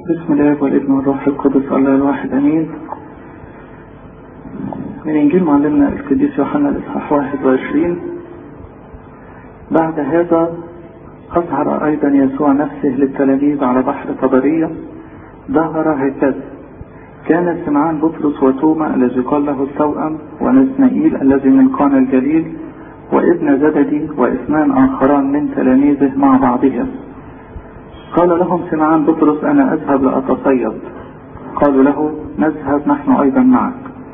بسم الله والابن والروح القدس الله الواحد امين من انجيل معلمنا القديس يوحنا الاصحاح 21 بعد هذا اظهر ايضا يسوع نفسه للتلاميذ على بحر طبريه ظهر هكذا كان سمعان بطرس وتوما الذي قال له التوأم ونسنائيل الذي من قانا الجليل وابن زبدي واثنان اخران من تلاميذه مع بعضهم قال لهم سمعان بطرس انا اذهب لاتصيد قالوا له نذهب نحن ايضا معك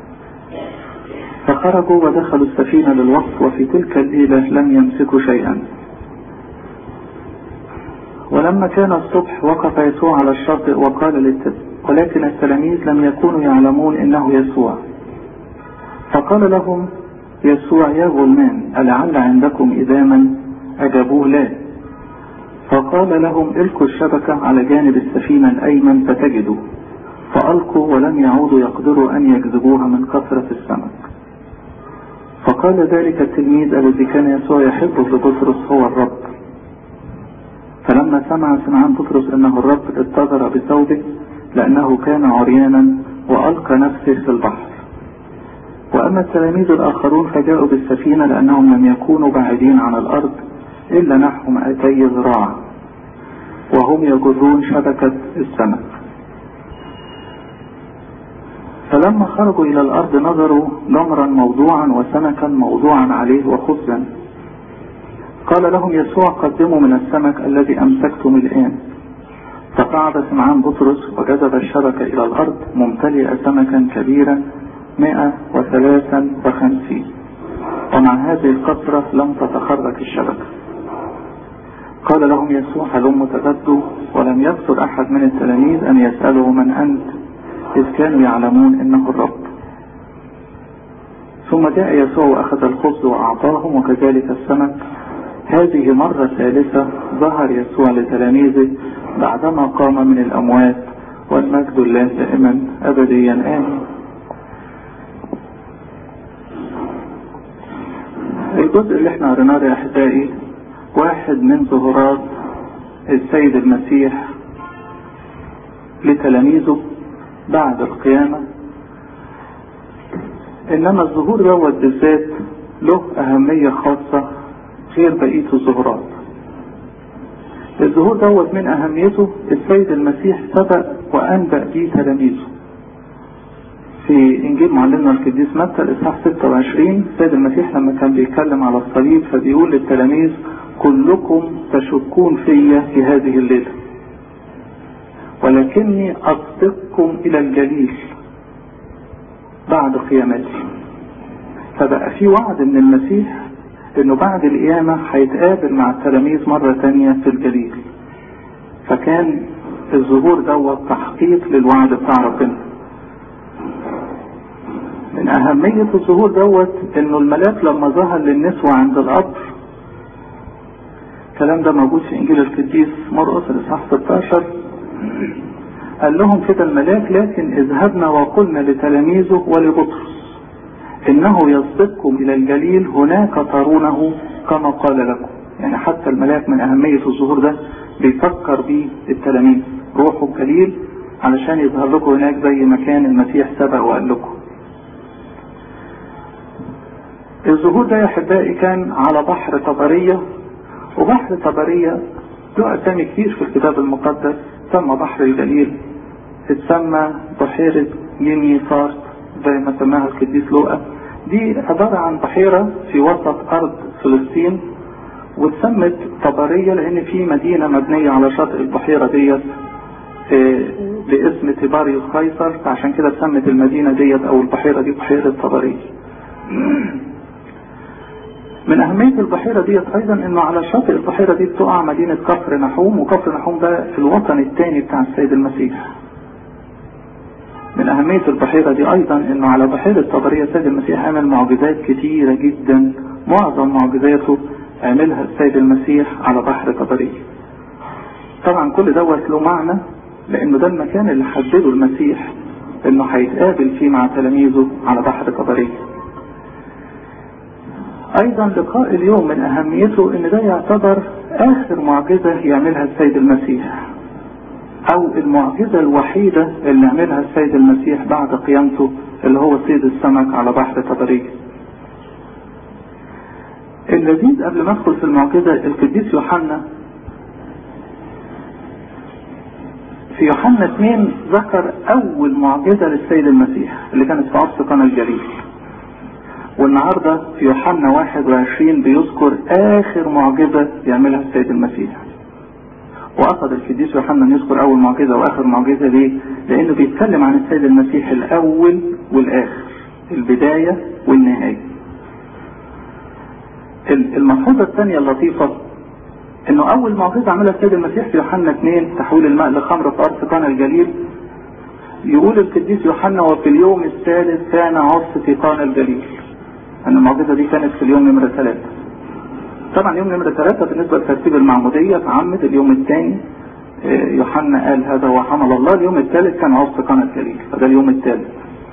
فخرجوا ودخلوا السفينه للوقت وفي تلك الليله لم يمسكوا شيئا ولما كان الصبح وقف يسوع على الشاطئ وقال للتلاميذ ولكن التلاميذ لم يكونوا يعلمون انه يسوع فقال لهم يسوع يا غلمان ألعل عندكم إداما أجابوه لا فقال لهم القوا الشبكة على جانب السفينة الأيمن فتجدوا فألقوا ولم يعودوا يقدروا أن يجذبوها من كثرة السمك فقال ذلك التلميذ الذي كان يسوع يحبه لبطرس هو الرب فلما سمع سمعان بطرس انه الرب اتضر بثوبه لانه كان عريانا والقى نفسه في البحر واما التلاميذ الاخرون فجاءوا بالسفينه لانهم لم يكونوا بعيدين عن الارض الا نحو مائتي ذراع وهم يجرون شبكه السمك فلما خرجوا الى الارض نظروا جمرا موضوعا وسمكا موضوعا عليه وخبزا قال لهم يسوع قدموا من السمك الذي امسكتم الان فقعد سمعان بطرس وجذب الشبكه الى الارض ممتلئه سمكا كبيرا مئة وثلاثا وخمسين ومع هذه القطرة لم تتخرج الشبكة قال لهم يسوع هلم تغدوا ولم يكثر أحد من التلاميذ أن يسألوا من أنت إذ كانوا يعلمون إنه الرب ثم جاء يسوع وأخذ الخبز وأعطاهم وكذلك السمك هذه مرة ثالثة ظهر يسوع لتلاميذه بعدما قام من الأموات والمجد الله دائما أبديا آمين الجزء اللي احنا قريناه يا احبائي واحد من ظهورات السيد المسيح لتلاميذه بعد القيامة انما الظهور دوت بالذات له اهمية خاصة غير بقية الظهورات الظهور دوت من اهميته السيد المسيح سبق وانبأ به تلاميذه في انجيل معلمنا القديس متى الاصحاح 26 السيد المسيح لما كان بيتكلم على الصليب فبيقول للتلاميذ كلكم تشكون في في هذه الليله ولكني اصدقكم الى الجليل بعد قيامتي فبقى في وعد من المسيح انه بعد القيامه هيتقابل مع التلاميذ مره تانية في الجليل فكان الظهور دوت تحقيق للوعد بتاع ربنا من أهمية الظهور دوت إنه الملاك لما ظهر للنسوة عند القبر الكلام ده موجود في إنجيل القديس مرقس الإصحاح 16 قال لهم كده الملاك لكن اذهبنا وقلنا لتلاميذه ولبطرس إنه يسبقكم إلى الجليل هناك ترونه كما قال لكم يعني حتى الملاك من أهمية الظهور ده بيفكر بيه التلاميذ روحوا الجليل علشان يظهر لكم هناك زي ما كان المسيح سبق وقال لكم الظهور ده يا احبائي كان على بحر طبريه وبحر طبريه له اسامي كتير في الكتاب المقدس سمى بحر الجليل اتسمى بحيره جيمي فارت زي ما سماها القديس لوقا دي عباره عن بحيره في وسط ارض فلسطين واتسمت طبريه لان في مدينه مبنيه على شاطئ البحيره ديت باسم تيباريوس قيصر فعشان كده اتسمت المدينه ديت او البحيره دي بحيره طبريه من أهمية البحيرة ديت أيضا إنه على شاطئ البحيرة دي بتقع مدينة كفر نحوم وكفر نحوم ده في الوطن الثاني بتاع السيد المسيح. من أهمية البحيرة دي أيضا إنه على بحيرة طبرية السيد المسيح عمل معجزات كتيرة جدا معظم معجزاته عملها السيد المسيح على بحر طبرية. طبعا كل دوت له معنى لأنه ده المكان اللي حدده المسيح إنه هيتقابل فيه مع تلاميذه على بحر طبرية. ايضا لقاء اليوم من اهميته ان ده يعتبر اخر معجزة يعملها السيد المسيح او المعجزة الوحيدة اللي عملها السيد المسيح بعد قيامته اللي هو صيد السمك على بحر طبرية اللذيذ قبل ما ادخل في المعجزة القديس يوحنا في يوحنا 2 ذكر اول معجزة للسيد المسيح اللي كانت في عصر قنا الجليل والنهاردة في يوحنا 21 بيذكر اخر معجزة يعملها السيد المسيح وقصد القديس يوحنا ان يذكر اول معجزة واخر معجزة ليه لانه بيتكلم عن السيد المسيح الاول والاخر البداية والنهاية الملحوظة الثانية اللطيفة انه اول معجزة عملها السيد المسيح في يوحنا 2 تحويل الماء لخمر في ارض قنا الجليل يقول القديس يوحنا وفي اليوم الثالث كان عرس في قنا الجليل ان المعجزة دي كانت في اليوم نمرة ثلاثة طبعا يوم نمرة ثلاثة بالنسبة لترتيب المعمودية تعمد اليوم الثاني يوحنا قال هذا هو حمل الله اليوم الثالث كان عرس قنا الجليل فده اليوم الثالث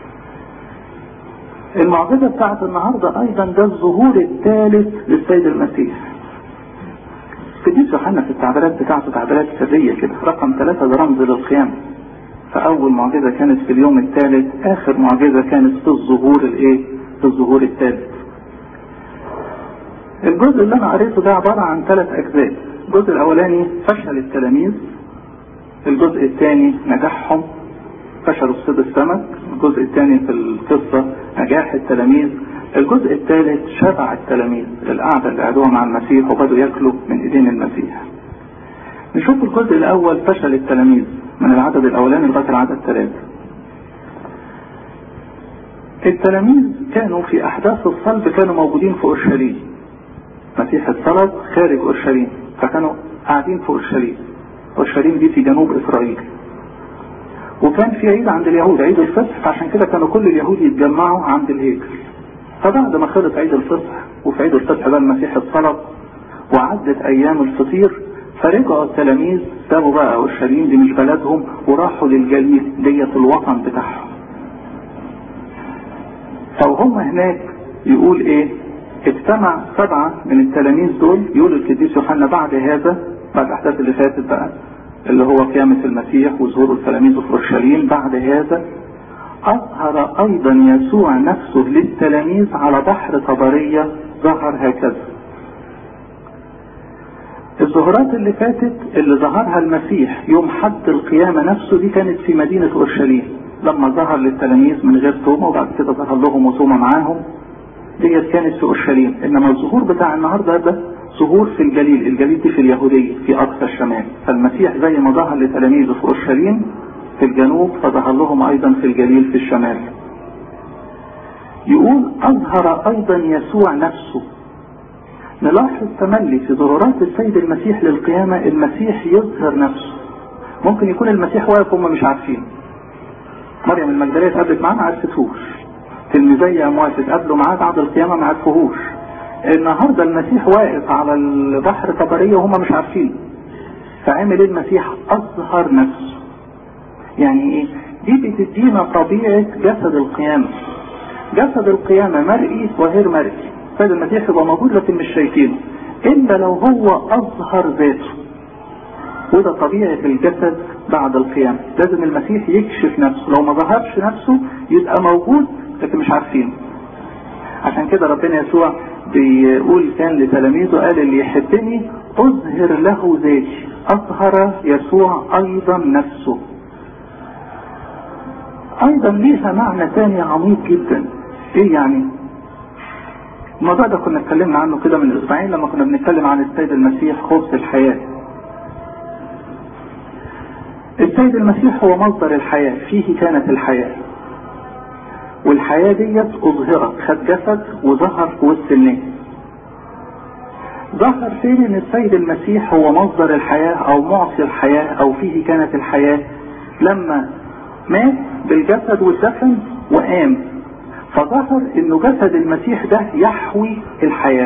المعجزة بتاعت النهاردة ايضا ده الظهور الثالث للسيد المسيح القديس يوحنا في التعبيرات بتاعته تعبيرات سرية كده رقم ثلاثة ده رمز للقيامة فأول معجزة كانت في اليوم الثالث آخر معجزة كانت في الظهور الإيه؟ في الظهور الثالث. الجزء اللي أنا قريته ده عبارة عن ثلاث أجزاء، الجزء الأولاني فشل التلاميذ، الجزء الثاني نجاحهم فشلوا في صيد السمك، الجزء الثاني في القصة نجاح التلاميذ، الجزء الثالث شبع التلاميذ القعدة اللي قعدوها مع المسيح وبدوا ياكلوا من ايدين المسيح نشوف الجزء الاول فشل التلاميذ من العدد الاولاني لغايه العدد ثلاثة التلاميذ كانوا في احداث الصلب كانوا موجودين في اورشليم مسيح الصلب خارج اورشليم فكانوا قاعدين في اورشليم اورشليم دي في جنوب اسرائيل وكان في عيد عند اليهود عيد الفصح فعشان كده كانوا كل اليهود يتجمعوا عند الهيكل فبعد ما خلص عيد الفصح وفي عيد الفصح بقى المسيح اتصلب وعدت ايام الفطير فرجعوا التلاميذ سابوا بقى اورشليم دي مش بلدهم وراحوا للجليل ديت الوطن بتاعهم فوهم هناك يقول ايه اجتمع سبعة من التلاميذ دول يقول القديس يوحنا بعد هذا بعد الاحداث اللي فاتت بقى اللي هو قيامة المسيح وظهور التلاميذ في اورشليم بعد هذا أظهر أيضا يسوع نفسه للتلاميذ على بحر طبرية ظهر هكذا الظهورات اللي فاتت اللي ظهرها المسيح يوم حد القيامة نفسه دي كانت في مدينة أورشليم لما ظهر للتلاميذ من غير تومة وبعد كده ظهر لهم وتومة معاهم ديت كانت في أورشليم إنما الظهور بتاع النهاردة ده ظهور في الجليل الجليل دي في اليهودية في أقصى الشمال فالمسيح زي ما ظهر لتلاميذه في أورشليم في الجنوب فظهر لهم ايضا في الجليل في الشمال يقول اظهر ايضا يسوع نفسه نلاحظ تملي في ظهورات السيد المسيح للقيامة المسيح يظهر نفسه ممكن يكون المسيح واقف هم مش عارفين مريم المجدلية اتقابلت معاه ما عرفتهوش تلميذي اموات اتقابلوا معاه بعد القيامة ما عرفوهوش النهاردة المسيح واقف على البحر طبرية وهم مش عارفين فعمل ايه المسيح اظهر نفسه يعني ايه دي بتدينا طبيعة جسد القيامة جسد القيامة مرئي وغير مرئي السيد المسيح يبقى موجود لكن مش شايفينه الا لو هو اظهر ذاته وده طبيعة الجسد بعد القيامة لازم المسيح يكشف نفسه لو ما ظهرش نفسه يبقى موجود لكن مش عارفينه عشان كده ربنا يسوع بيقول كان لتلاميذه قال اللي يحبني اظهر له ذاتي اظهر يسوع ايضا نفسه ايضا ليها معنى ثاني عميق جدا ايه يعني الموضوع ده كنا اتكلمنا عنه كده من اسبوعين لما كنا بنتكلم عن السيد المسيح خبز الحياة السيد المسيح هو مصدر الحياة فيه كانت الحياة والحياة ديت اظهرت خد جسد وظهر في وسط الناس ظهر فين ان السيد المسيح هو مصدر الحياة او معطي الحياة او فيه كانت الحياة لما مات بالجسد والدفن وقام فظهر انه جسد المسيح ده يحوي الحياة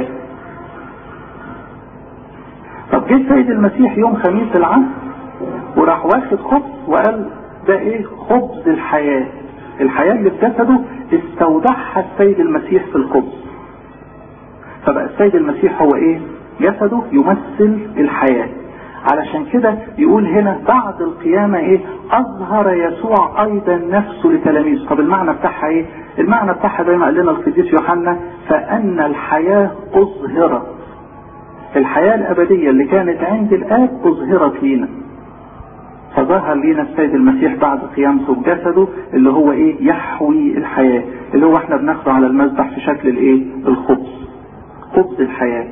طب جه السيد المسيح يوم خميس العصر وراح واخد خبز وقال ده ايه خبز الحياة الحياة اللي في جسده استودعها السيد المسيح في الخبز فبقى السيد المسيح هو ايه جسده يمثل الحياة علشان كده يقول هنا بعد القيامة ايه اظهر يسوع ايضا نفسه لتلاميذه طب المعنى بتاعها ايه المعنى بتاعها زي ما قال لنا القديس يوحنا فان الحياة اظهرت الحياة الابدية اللي كانت عند الاب اظهرت لينا فظهر لينا السيد المسيح بعد قيامته بجسده اللي هو ايه يحوي الحياة اللي هو احنا بناخده على المذبح في شكل الايه الخبز خبز الحياة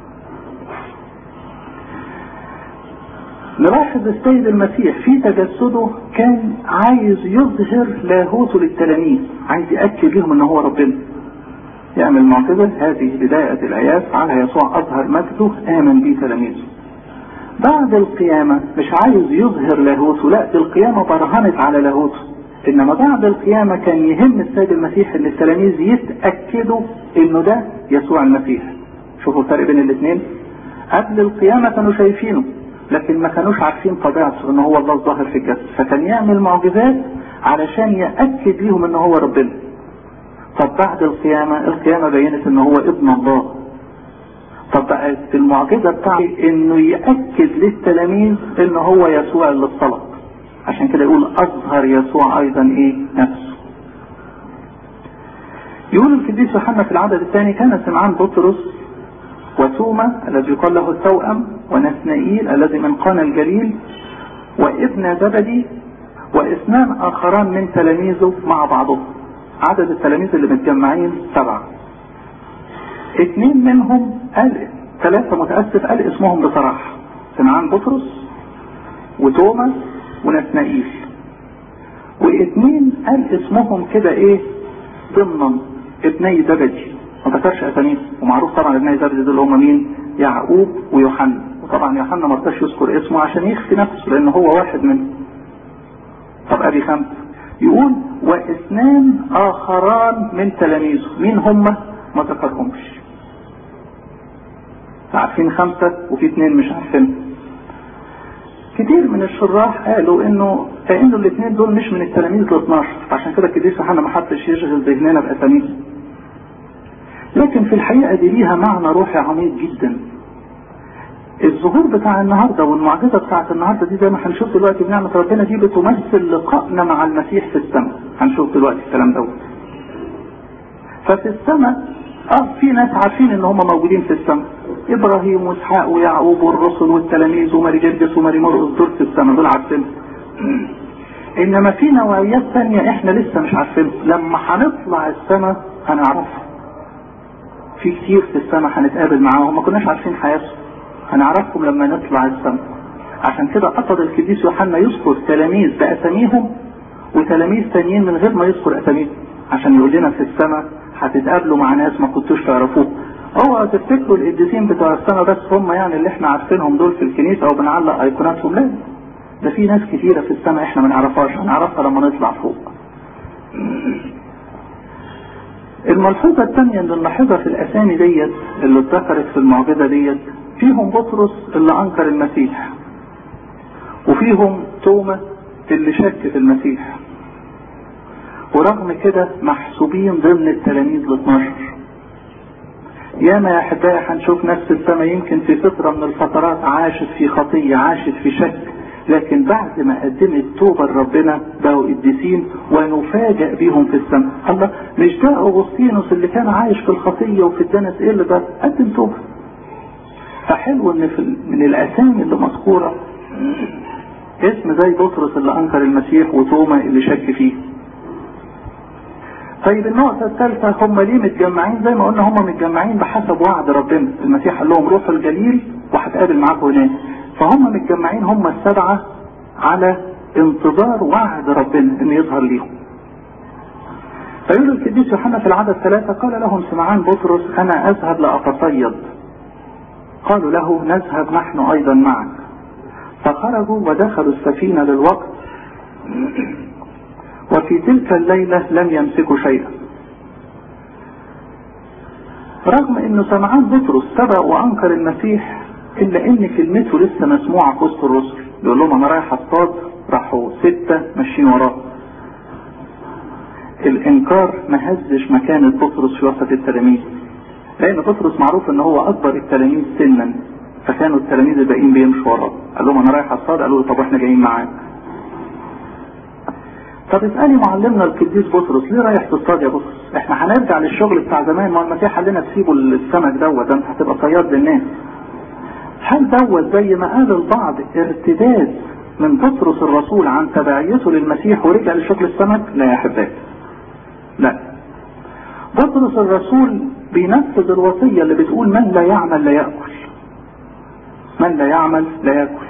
نلاحظ السيد المسيح في تجسده كان عايز يظهر لاهوته للتلاميذ عايز يأكد لهم ان هو ربنا يعمل معجزة هذه بداية الآيات على يسوع أظهر مجده آمن به تلاميذه بعد القيامة مش عايز يظهر لاهوته لا دي القيامة برهنت على لاهوته انما بعد القيامة كان يهم السيد المسيح ان التلاميذ يتأكدوا انه ده يسوع المسيح شوفوا الفرق بين الاثنين قبل القيامة كانوا شايفينه لكن ما كانوش عارفين طبيعته ان هو الله الظاهر في الجسد فكان يعمل معجزات علشان يأكد ليهم ان هو ربنا طب بعد القيامة القيامة بينت ان هو ابن الله طب بقت المعجزة بتاعته انه يأكد للتلاميذ ان هو يسوع اللي اتصلب عشان كده يقول اظهر يسوع ايضا ايه نفسه يقول القديس يوحنا في العدد الثاني كان سمعان بطرس وتوما الذي يقال له التوأم ونثنائيل الذي من قانا الجليل وابن زبدي واثنان اخران من تلاميذه مع بعضهم عدد التلاميذ اللي متجمعين سبعه اثنين منهم قال ثلاثة متأسف قال اسمهم بصراحة سمعان بطرس وتوما ونثنائيل واثنين قال اسمهم كده ايه ضمنا ابني زبدي ما ذكرش اساميهم ومعروف طبعا ابني زبدي دول هم مين يعقوب ويوحنا وطبعا يوحنا ما رضاش يذكر اسمه عشان يخفي نفسه لان هو واحد منهم طب ادي خمسه يقول واثنان اخران من تلاميذه مين هم ما ذكرهمش عارفين خمسة وفي اثنين مش عارفين كتير من الشراح قالوا انه كأنه الاثنين دول مش من التلاميذ ال 12 عشان كده القديس يوحنا ما حدش يشغل ذهننا باساميهم لكن في الحقيقة دي ليها معنى روحي عميق جدا الظهور بتاع النهارده والمعجزه بتاعت النهارده دي زي ما هنشوف دلوقتي بنعمه ربنا دي بتمثل لقائنا مع المسيح في السماء هنشوف دلوقتي الكلام دوت ففي السماء اه في ناس عارفين ان هم موجودين في السماء ابراهيم واسحاق ويعقوب والرسل والتلاميذ وماري جرجس وماري مرقس دول في السماء دول عارفين انما في نوعيات ثانيه احنا لسه مش عارفينها لما هنطلع السماء هنعرفها في كتير في السماء هنتقابل معاهم ما كناش عارفين حياتهم هنعرفهم لما نطلع السماء عشان كده قصد القديس يوحنا يذكر تلاميذ باساميهم وتلاميذ تانيين من غير ما يذكر اساميهم عشان يقول لنا في السماء هتتقابلوا مع ناس ما كنتوش تعرفوه اوعوا تفتكروا القديسين بتوع السماء بس هم يعني اللي احنا عارفينهم دول في الكنيسه او بنعلق ايقوناتهم لا ده في ناس كتيره في السماء احنا ما نعرفهاش هنعرفها لما نطلع فوق الملحوظه الثانيه اللي نلاحظها في الاسامي ديت اللي اتذكرت في المعجزه ديت فيهم بطرس اللي انكر المسيح وفيهم توما اللي شك في المسيح ورغم كده محسوبين ضمن التلاميذ ال 12 ياما يا احبائي هنشوف نفس السماء يمكن في فتره من الفترات عاشت في خطيه عاشت في شك لكن بعد ما قدمت توبه لربنا بقوا قديسين ونفاجئ بيهم في السماء الله مش ده اغسطينوس اللي كان عايش في الخطيه وفي الدنس ايه اللي ده قدم توبه فحلو ان في من الاسامي اللي مذكوره اسم زي بطرس اللي انكر المسيح وتوما اللي شك فيه طيب النقطة الثالثة هم ليه متجمعين زي ما قلنا هم متجمعين بحسب وعد ربنا المسيح قال لهم روحوا الجليل وهتقابل معاكم هناك فهم متجمعين هم السبعة على انتظار وعد ربنا ان يظهر ليهم فيقول القديس يوحنا في العدد ثلاثة قال لهم سمعان بطرس انا اذهب لاتصيد قالوا له نذهب نحن ايضا معك فخرجوا ودخلوا السفينة للوقت وفي تلك الليلة لم يمسكوا شيئا رغم انه سمعان بطرس سبق وانكر المسيح الا ان كلمته لسه مسموعة في وسط الرسل يقول لهم انا رايح اصطاد راحوا ستة ماشيين وراه الانكار ما هزش مكانة بطرس في وسط التلاميذ لان بطرس معروف ان هو اكبر التلاميذ سنا فكانوا التلاميذ الباقيين بيمشوا وراه قال لهم انا رايح اصطاد قالوا له طب احنا جايين معاك طب اسالي معلمنا القديس بطرس ليه رايح تصطاد يا بطرس؟ احنا هنرجع للشغل بتاع زمان ما المسيح قال لنا تسيبوا السمك دوت انت هتبقى صياد للناس. هل دوت زي ما قال البعض ارتداد من بطرس الرسول عن تبعيته للمسيح ورجع لشغل السمك؟ لا يا احبائي. لا. بطرس الرسول بينفذ الوصيه اللي بتقول من لا يعمل لا ياكل. من لا يعمل لا ياكل.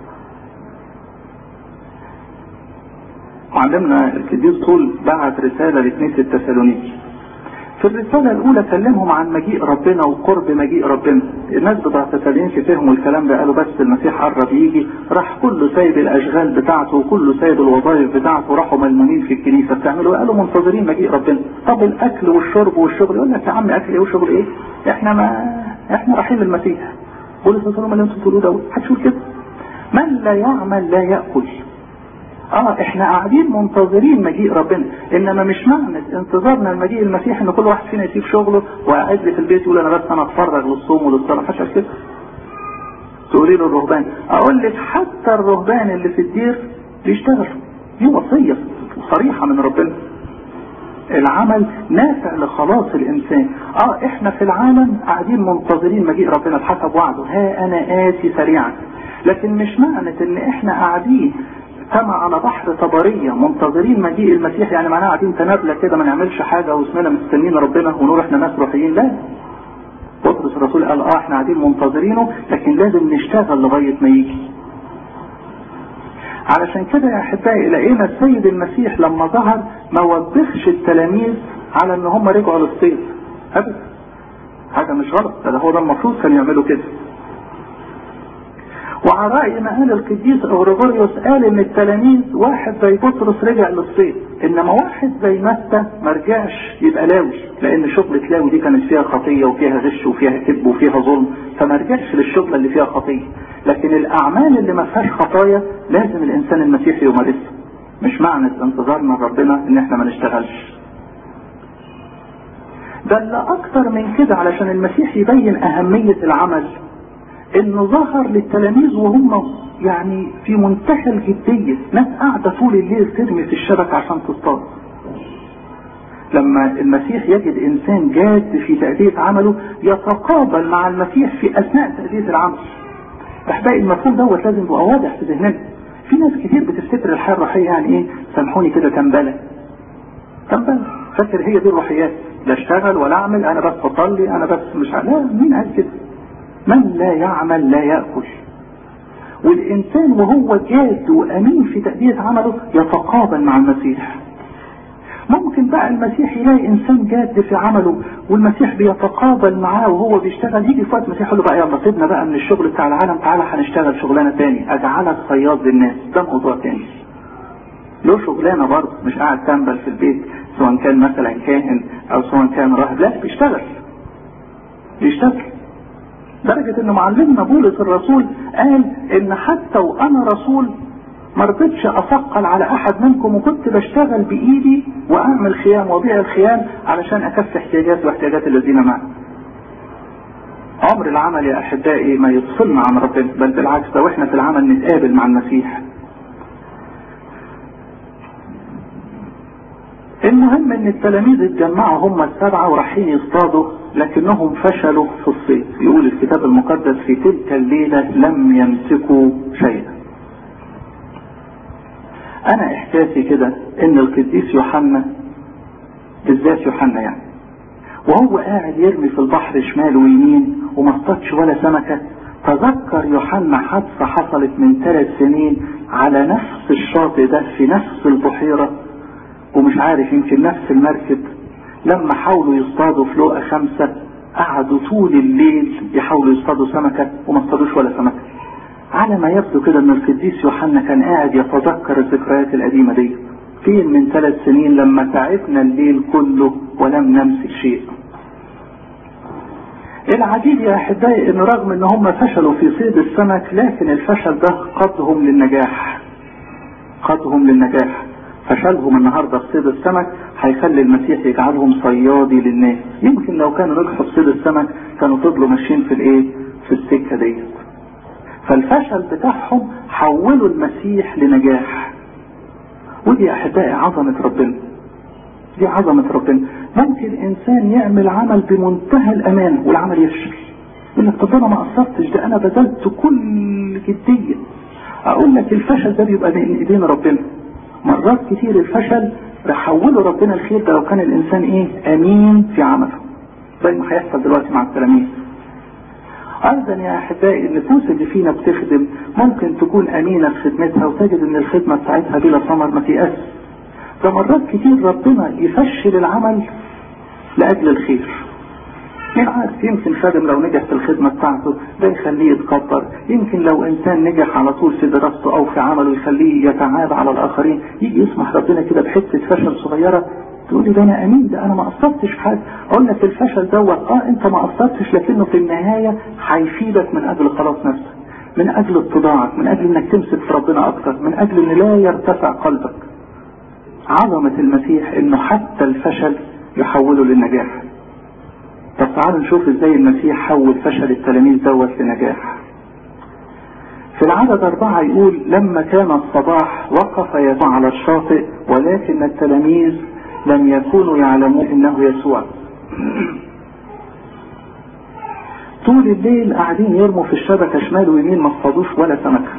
معلمنا القديس طول بعت رسالة لكنيسة التسالونيكي في الرسالة الأولى كلمهم عن مجيء ربنا وقرب مجيء ربنا الناس بتاع تسالونيكي فهموا الكلام ده قالوا بس المسيح قرب يجي راح كله سايب الأشغال بتاعته وكله سايب الوظائف بتاعته راحوا ملمومين في الكنيسة بتعملوا قالوا منتظرين مجيء ربنا طب الأكل والشرب والشغل يقول لك يا عم أكل إيه وشغل إيه إحنا ما إحنا رايحين للمسيح بولس الرسول اللي أنتوا بتقولوه ده هتشوف كده من لا يعمل لا يأكل اه احنا قاعدين منتظرين مجيء ربنا انما مش معنى انتظارنا المجيء المسيح ان كل واحد فينا يسيب شغله وقاعد لي في البيت يقول انا بس انا اتفرج للصوم وللصلاه حشر كده تقولي له الرهبان اقول لك حتى الرهبان اللي في الدير بيشتغلوا دي وصيه صريحه من ربنا العمل نافع لخلاص الانسان اه احنا في العالم قاعدين منتظرين مجيء ربنا بحسب وعده ها انا اتي سريعا لكن مش معنى ان احنا قاعدين كما على بحر طبرية منتظرين مجيء المسيح يعني معناها قاعدين تنابلة كده ما نعملش حاجة واسمنا مستنين ربنا ونقول احنا ناس روحيين لا بطرس الرسول قال اه احنا قاعدين منتظرينه لكن لازم نشتغل لغاية ما يجي علشان كده يا احبائي لقينا السيد المسيح لما ظهر ما وبخش التلاميذ على ان هم رجعوا للصيد ابدا حاجة مش غلط ده هو ده المفروض كانوا يعملوا كده وعلى رأي ما قال القديس أوريغوريوس قال إن التلاميذ واحد زي بطرس رجع للصيد إنما واحد زي متى ما رجعش يبقى لاوي لأن شغلة لاوي دي كانت فيها خطية وفيها غش وفيها كذب وفيها ظلم فما رجعش للشغلة اللي فيها خطية لكن الأعمال اللي ما فيهاش خطايا لازم الإنسان المسيحي يمارسها مش معنى انتظارنا ربنا إن إحنا ما نشتغلش بل أكتر من كده علشان المسيح يبين أهمية العمل انه ظهر للتلاميذ وهم يعني في منتهى الجدية ناس قاعدة طول الليل ترمي في الشبك عشان تصطاد لما المسيح يجد انسان جاد في تأدية عمله يتقابل مع المسيح في اثناء تأدية العمل احبائي المفهوم دوت لازم يبقى واضح في ذهننا في ناس كتير بتفتكر الحياة الروحية يعني ايه سامحوني كده تنبلة تنبلة فاكر هي دي الروحيات لا اشتغل ولا اعمل انا بس بصلي انا بس مش لا مين قال كده من لا يعمل لا يأكل والإنسان وهو جاد وأمين في تأدية عمله يتقابل مع المسيح ممكن بقى المسيح يلاقي إنسان جاد في عمله والمسيح بيتقابل معاه وهو بيشتغل يجي في وقت المسيح يقول له بقى يلا سيبنا بقى من الشغل بتاع العالم تعالى هنشتغل شغلانة تاني أجعلك صياد للناس ده موضوع تاني له شغلانة برضه مش قاعد تنبل في البيت سواء كان مثلا كاهن أو سواء كان راهب لا بيشتغل بيشتغل درجة ان معلمنا بولس الرسول قال ان حتى وانا رسول ما رضيتش اثقل على احد منكم وكنت بشتغل بايدي واعمل خيام وابيع الخيام علشان اكفي احتياجات واحتياجات الذين معي. عمر العمل يا احبائي ما يفصلنا عن ربنا بل بالعكس لو احنا في العمل نتقابل مع المسيح. المهم ان التلاميذ اتجمعوا هم السبعه ورايحين يصطادوا لكنهم فشلوا في الصيد يقول الكتاب المقدس في تلك الليله لم يمسكوا شيئا انا احساسي كده ان القديس يوحنا بالذات يوحنا يعني وهو قاعد يرمي في البحر شمال ويمين وما اصطادش ولا سمكه تذكر يوحنا حادثه حصلت من ثلاث سنين على نفس الشاطئ ده في نفس البحيره ومش عارف يمكن نفس المركب لما حاولوا يصطادوا في لقا خمسة قعدوا طول الليل يحاولوا يصطادوا سمكة وما اصطادوش ولا سمكة على ما يبدو كده ان القديس يوحنا كان قاعد يتذكر الذكريات القديمة دي فين من ثلاث سنين لما تعبنا الليل كله ولم نمسك شيء العجيب يا احبائي ان رغم ان هم فشلوا في صيد السمك لكن الفشل ده قادهم للنجاح قادهم للنجاح فشلهم النهارده في صيد السمك هيخلي المسيح يجعلهم صيادي للناس يمكن لو كانوا نجحوا في صيد السمك كانوا فضلوا ماشيين في الايه في السكه ديت فالفشل بتاعهم حولوا المسيح لنجاح ودي احبائي عظمة ربنا دي عظمة ربنا ممكن انسان يعمل عمل بمنتهى الامان والعمل يفشل يقول لك طب انا ما قصرتش ده انا بذلت كل جدية اقول لك الفشل ده بيبقى بين ايدين ربنا مرات كتير الفشل بيحوله ربنا الخير ده لو كان الانسان ايه امين في عمله زي ما هيحصل دلوقتي مع التلاميذ ايضا يا احبائي النفوس اللي فينا بتخدم ممكن تكون امينه في خدمتها وتجد ان الخدمه بتاعتها بلا ثمر ما تيأس ده مرات كتير ربنا يفشل العمل لاجل الخير مين عارف يمكن خادم لو نجح في الخدمة بتاعته ده يخليه يتكبر يمكن لو انسان نجح على طول في دراسته او في عمله يخليه يتعاب على الاخرين يجي يسمح ربنا كده بحتة فشل صغيرة تقول لي ده انا امين ده انا ما قصرتش في حاجه اقول لك الفشل دوت اه انت ما قصرتش لكنه في النهايه هيفيدك من اجل خلاص نفسك من اجل اتضاعك من اجل انك تمسك في ربنا اكتر من اجل ان لا يرتفع قلبك عظمة المسيح انه حتى الفشل يحوله للنجاح طب تعالوا نشوف ازاي المسيح حول فشل التلاميذ دوت لنجاح في العدد أربعة يقول لما كان الصباح وقف يسوع على الشاطئ ولكن التلاميذ لم يكونوا يعلمون انه يسوع طول الليل قاعدين يرموا في الشبكة شمال ويمين ما اصطادوش ولا سمكة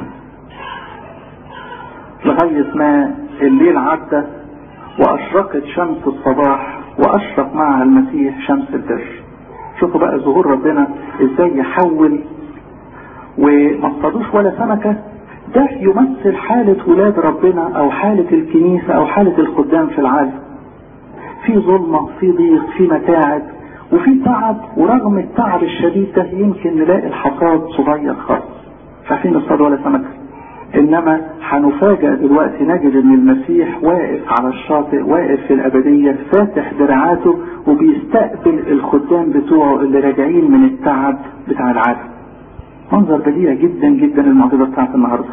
لغاية ما الليل عدى وأشرقت شمس الصباح وأشرق معها المسيح شمس البر شوفوا بقى ظهور ربنا ازاي يحول وما اصطادوش ولا سمكة ده يمثل حالة ولاد ربنا أو حالة الكنيسة أو حالة الخدام في العالم في ظلمة في ضيق في متاعب وفي تعب ورغم التعب الشديد ده يمكن نلاقي الحصاد صغير خالص مش عارفين نصطاد ولا سمكة انما هنفاجأ دلوقتي نجد ان المسيح واقف على الشاطئ واقف في الابدية فاتح دراعاته وبيستقبل الخدام بتوعه اللي راجعين من التعب بتاع العالم منظر بديع جدا جدا المعجزة بتاعت النهارده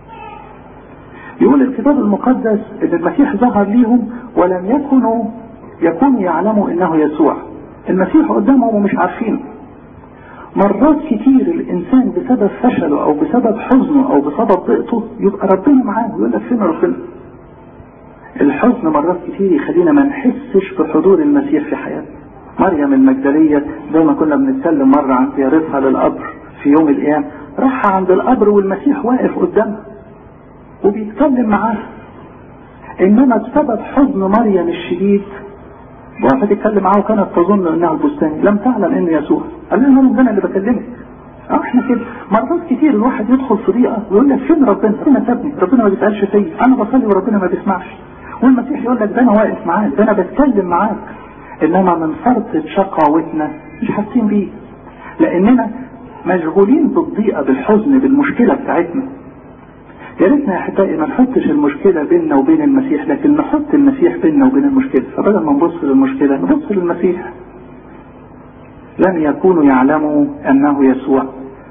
يقول الكتاب المقدس ان المسيح ظهر ليهم ولم يكونوا يكونوا يعلموا انه يسوع المسيح قدامهم ومش عارفينه مرات كتير الانسان بسبب فشله او بسبب حزنه او بسبب ضيقته يبقى ربنا معاه ويقول لك فين ربنا الحزن مرات كتير يخلينا ما نحسش بحضور المسيح في حياتنا مريم المجدلية زي ما كنا بنتكلم مرة عن زيارتها للقبر في يوم القيامة راح عند القبر والمسيح واقف قدامها وبيتكلم معاها انما بسبب حزن مريم الشديد وقفت تتكلم معاه وكانت تظن انه البستاني لم تعلم انه يسوع قال لها انا اللي بكلمك اه احنا كده مرات كتير الواحد يدخل في ضيقه ويقول لك فين ربنا؟ ربنا سابني ربنا ما بيسالش فيا انا بصلي وربنا ما بيسمعش والمسيح يقول لك ده انا واقف معاك ده انا بتكلم معاك انما من فرط شقاوتنا مش حاسين بيه لاننا مشغولين بالضيقه بالحزن بالمشكله بتاعتنا يا ريتنا يا احبائي ما نحطش المشكله بيننا وبين المسيح لكن نحط المسيح بيننا وبين المشكله فبدل ما نبص للمشكله نبص للمسيح لم يكونوا يعلموا انه يسوع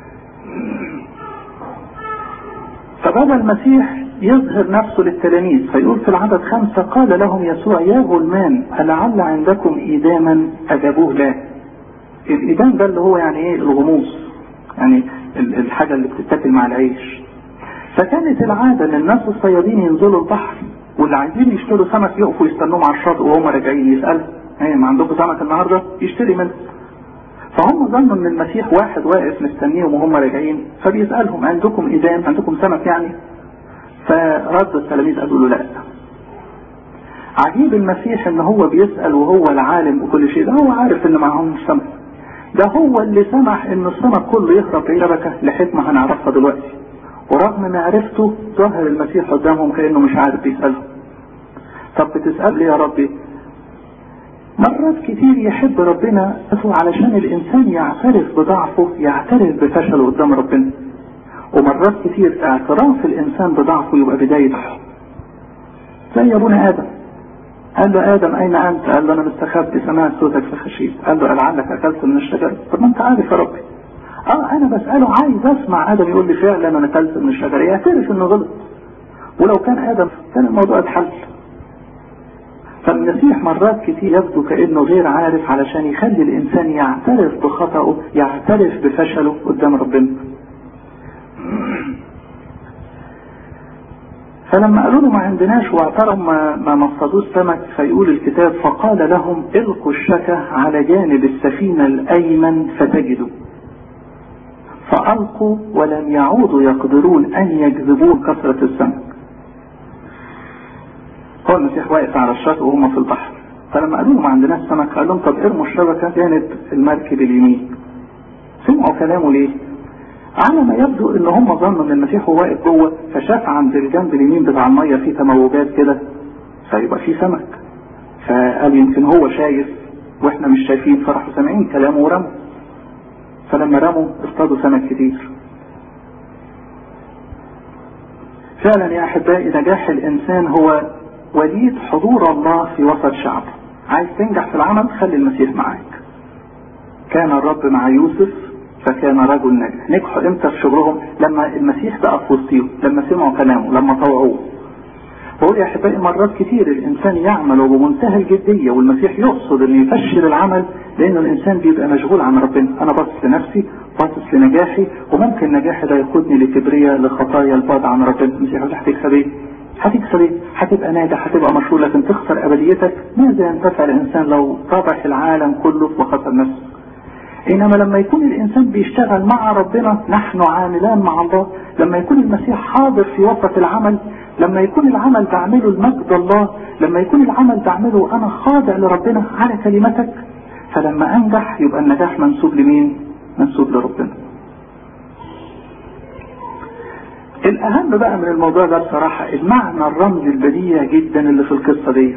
فبدا المسيح يظهر نفسه للتلاميذ فيقول في العدد خمسة قال لهم يسوع يا غلمان ألعل عندكم إيداما أجابوه لا الإيدام ده اللي هو يعني إيه الغموس يعني الحاجة اللي بتتاكل مع العيش فكانت العادة ان الناس الصيادين ينزلوا البحر واللي عايزين يشتروا سمك يقفوا يستنوهم على الشاطئ وهم راجعين يسألوا ايه ما عندكم سمك النهارده يشتري منه فهم ظنوا ان المسيح واحد واقف مستنيهم وهم راجعين فبيسألهم عندكم ايدان عندكم سمك يعني فرد التلاميذ قالوا له لا عجيب المسيح ان هو بيسأل وهو العالم بكل شيء ده هو عارف ان معهم سمك ده هو اللي سمح ان السمك كله يهرب في شبكة لحكمة هنعرفها دلوقتي ورغم معرفته ظهر المسيح قدامهم كأنه مش عارف يسألهم طب بتسأل لي يا ربي مرات كتير يحب ربنا علشان الإنسان يعترف بضعفه يعترف بفشله قدام ربنا ومرات كتير اعتراف الإنسان بضعفه يبقى بداية زي أبونا آدم قال له آدم أين أنت؟ قال له أنا مستخبي سمعت صوتك فخشيت قال له لعلك أكلت من الشجرة طب ما أنت عارف يا ربي اه انا بسأله عايز اسمع ادم يقول لي فعلا انا اكلت من الشجرة يعترف انه غلط ولو كان ادم كان الموضوع اتحل فالمسيح مرات كتير يبدو كانه غير عارف علشان يخلي الانسان يعترف بخطأه يعترف بفشله قدام ربنا فلما قالوا له ما عندناش واعتروا ما, ما مصطادوش سمك فيقول الكتاب فقال لهم القوا الشكا على جانب السفينة الأيمن فتجدوا فألقوا ولم يعودوا يقدرون أن يجذبون كثرة السمك هو المسيح واقف على الشاطئ وهم في البحر فلما قالوا له ما عندناش سمك قال لهم طب ارموا الشبكة جانب المركب اليمين سمعوا كلامه ليه على ما يبدو ان هم ظنوا ان المسيح هو واقف جوه فشاف عند الجنب اليمين بتاع الميه في تموجات كده فيبقى في سمك فقال يمكن هو شايف واحنا مش شايفين فراحوا سامعين كلامه ورموا فلما رموا اصطادوا سمك كتير فعلا يا احبائي نجاح الانسان هو وليد حضور الله في وسط شعبه عايز تنجح في العمل خلي المسيح معاك كان الرب مع يوسف فكان رجل ناجح نجحوا امتى في شغلهم لما المسيح بقى في وسطهم لما سمعوا كلامه لما طوعوه بقول يا احبائي مرات كتير الانسان يعمل بمنتهى الجديه والمسيح يقصد انه يفشل العمل لانه الانسان بيبقى مشغول عن ربنا انا باصص لنفسي باصص لنجاحي وممكن نجاحي ده يقودني لكبرياء لخطايا البعد عن ربنا المسيح يقول هتكسب ايه؟ هتكسب ايه؟ هتبقى ناجح هتبقى مشهور لكن تخسر ابديتك ماذا ينتفع الانسان لو ربح العالم كله وخسر نفسه؟ انما لما يكون الانسان بيشتغل مع ربنا نحن عاملان مع الله لما يكون المسيح حاضر في وسط العمل لما يكون العمل بعمله لمجد الله لما يكون العمل بعمله انا خاضع لربنا على كلمتك فلما انجح يبقى النجاح منسوب لمين منسوب لربنا الاهم بقى من الموضوع ده بصراحة المعنى الرمزي البديع جدا اللي في القصة دي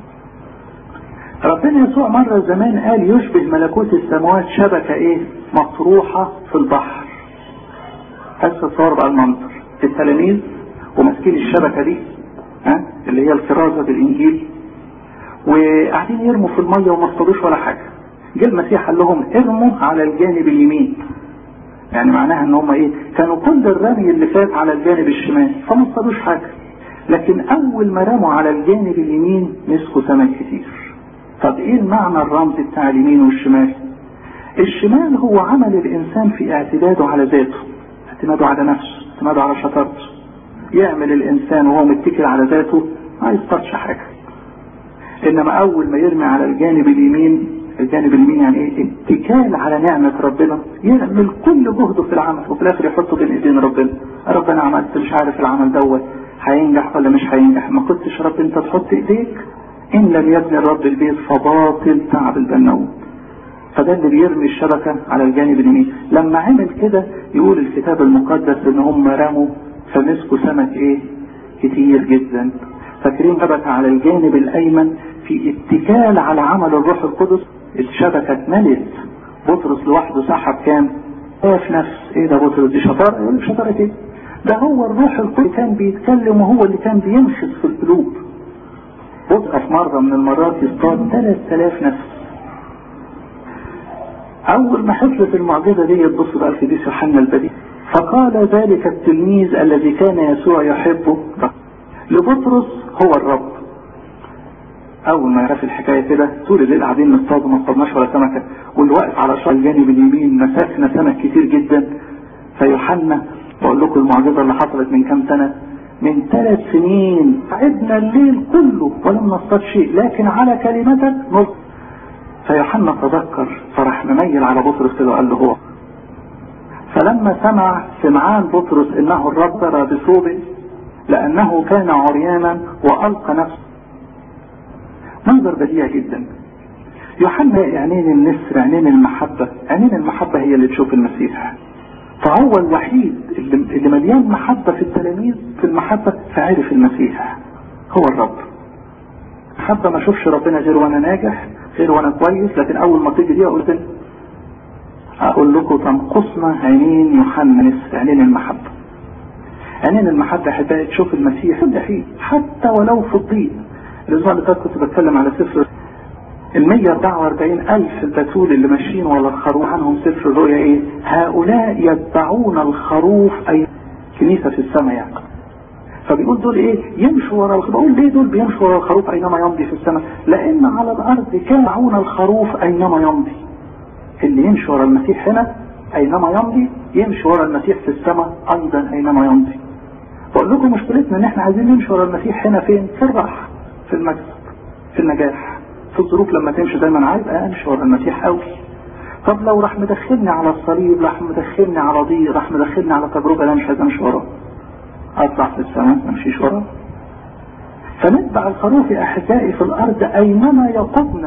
ربنا يسوع مرة زمان قال يشبه ملكوت السماوات شبكة ايه مطروحة في البحر بس تصور بقى المنظر التلاميذ وماسكين الشبكة دي ها اللي هي الكرازة بالانجيل وقاعدين يرموا في المية وما اصطادوش ولا حاجة جه المسيح قال لهم ارموا على الجانب اليمين يعني معناها ان هم ايه كانوا كل الرمي اللي فات على الجانب الشمال فما اصطادوش حاجة لكن اول ما رموا على الجانب اليمين مسكوا سمك كتير طب ايه المعنى الرمزي بتاع اليمين والشمال الشمال هو عمل الانسان في اعتماده على ذاته اعتماده على نفسه اعتماده على شطارته يعمل الانسان وهو متكل على ذاته ما يصطادش حاجه انما اول ما يرمي على الجانب اليمين الجانب اليمين يعني ايه اتكال على نعمة ربنا يعمل كل جهده في العمل وفي الاخر يحطه بين ايدين ربنا ربنا عملت مش عارف العمل دوت هينجح ولا مش هينجح ما كنتش رب انت تحط ايديك ان لم يبني الرب البيت فباطل تعب البناوي فده اللي بيرمي الشبكة على الجانب اليمين لما عمل كده يقول الكتاب المقدس ان هم رموا فمسكوا سمك ايه كتير جدا فاكرين شبكة على الجانب الايمن في اتكال على عمل الروح القدس الشبكة اتملت بطرس لوحده سحب كام شاف نفس ايه ده بطرس دي شطارة يقول لك شطارة ايه ده هو الروح القدس كان بيتكلم وهو اللي كان بينشط في القلوب بطرس مرة من المرات يصطاد 3000 نفس اول ما حصلت المعجزة دي تبص بقى في ديس يوحنا البديع فقال ذلك التلميذ الذي كان يسوع يحبه لبطرس هو الرب اول ما يعرف الحكايه كده طول الليل قاعدين نصطاد وما اصطادناش ولا سمكه واللي واقف على شط الجانب اليمين مسكنا سمك كتير جدا فيوحنا بقول لكم المعجزه اللي حصلت من كام سنه من ثلاث سنين قعدنا الليل كله ولم نصطاد شيء لكن على كلمتك نص فيوحنا تذكر فراح مميل على بطرس كده وقال له هو فلما سمع سمعان بطرس انه الرب ترى بثوبه لانه كان عريانا والقى نفسه منظر بديع جدا يوحنا عينين النسر عينين المحبة عينين المحبة هي اللي تشوف المسيح فهو الوحيد اللي, اللي مليان محبة في التلاميذ في المحبة فعرف المسيح هو الرب محبة ما اشوفش ربنا غير وانا ناجح غير وانا كويس لكن اول ما تيجي دي اقول اقول لكم تنقصنا عينين يوحنا نسر عينين المحبة عينين المحبة حتى تشوف المسيح كل حين حتى ولو في الضيق الاسبوع اللي فات كنت بتكلم على سفر ال 144 ألف البتول اللي ماشيين ورا الخروف عنهم سفر الرؤيا إيه؟ هؤلاء يتبعون الخروف أي كنيسة في السماء يعني. فبيقول دول إيه؟ يمشوا ورا الخروف، بقول ليه دول بيمشوا ورا الخروف أينما يمضي في السماء؟ لأن على الأرض كانوا يتبعون الخروف أينما يمضي. اللي يمشي ورا المسيح هنا أينما يمضي يمشي ورا المسيح في السماء أيضا أينما يمضي. بقول لكم مشكلتنا ان احنا عايزين نمشي ورا المسيح هنا فين في الراحة في المكسب في النجاح في الظروف لما تمشي دايما عايز امشي ورا المسيح قوي طب لو راح مدخلني على الصليب راح مدخلني على ضيق راح مدخلني على تجربة لا مش عايز امشي وراه اطلع في السماء ما امشيش وراه فنتبع الخروف احبائي في الارض اينما يقودنا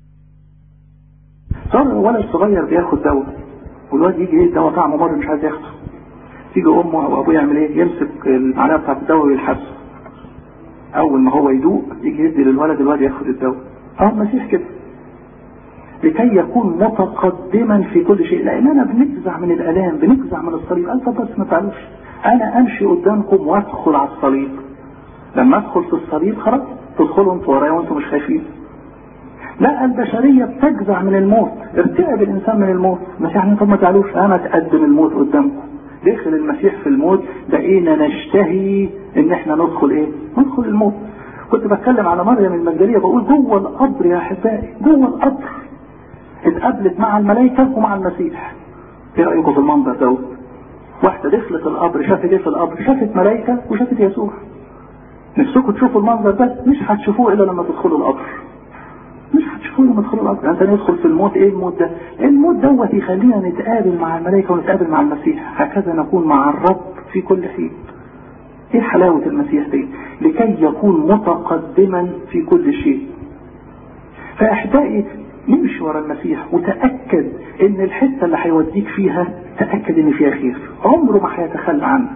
صار ولد صغير بياخد دواء والواد يجي ايه الدواء طعمه مر مش عايز ياخده تيجي امه او ابوه يعمل ايه يمسك المعلقه بتاعت الدواء ويلحسه اول ما هو يدوق يجي يدي للولد الولد ياخد الدواء اه المسيح كده لكي يكون متقدما في كل شيء لاننا بنجزع من الالام بنجزع من الصليب قال طب بس ما تعرفش انا امشي قدامكم وادخل على الصليب لما ادخل في الصليب خلاص تدخلوا انتوا ورايا وانتوا مش خايفين لا البشرية بتجزع من الموت ارتعب الانسان من الموت مش يعني طب ما تعلوش انا اتقدم الموت قدامكم دخل المسيح في الموت بقينا نشتهي ان احنا ندخل ايه ندخل الموت كنت بتكلم على مريم المجدلية بقول جوه القبر يا احبائي جوه القبر اتقابلت مع الملائكة ومع المسيح ايه رأيكم في المنظر دوت واحدة دخلت القبر شافت ايه في القبر شافت ملائكة وشافت يسوع نفسكم تشوفوا المنظر ده مش هتشوفوه الا لما تدخلوا القبر مش هتشوفوه لما تدخلوا القبر انت ندخل في الموت ايه الموت ده الموت دوت يخلينا نتقابل مع الملائكة ونتقابل مع المسيح هكذا نكون مع الرب في كل حين ايه حلاوة المسيح دي لكي يكون متقدما في كل شيء فاحبائي نمشي ورا المسيح وتأكد ان الحتة اللي هيوديك فيها تأكد ان فيها خير عمره ما هيتخلى عنك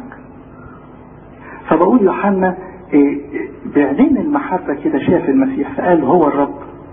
فبقول يوحنا إيه بعدين المحبة كده شاف المسيح فقال هو الرب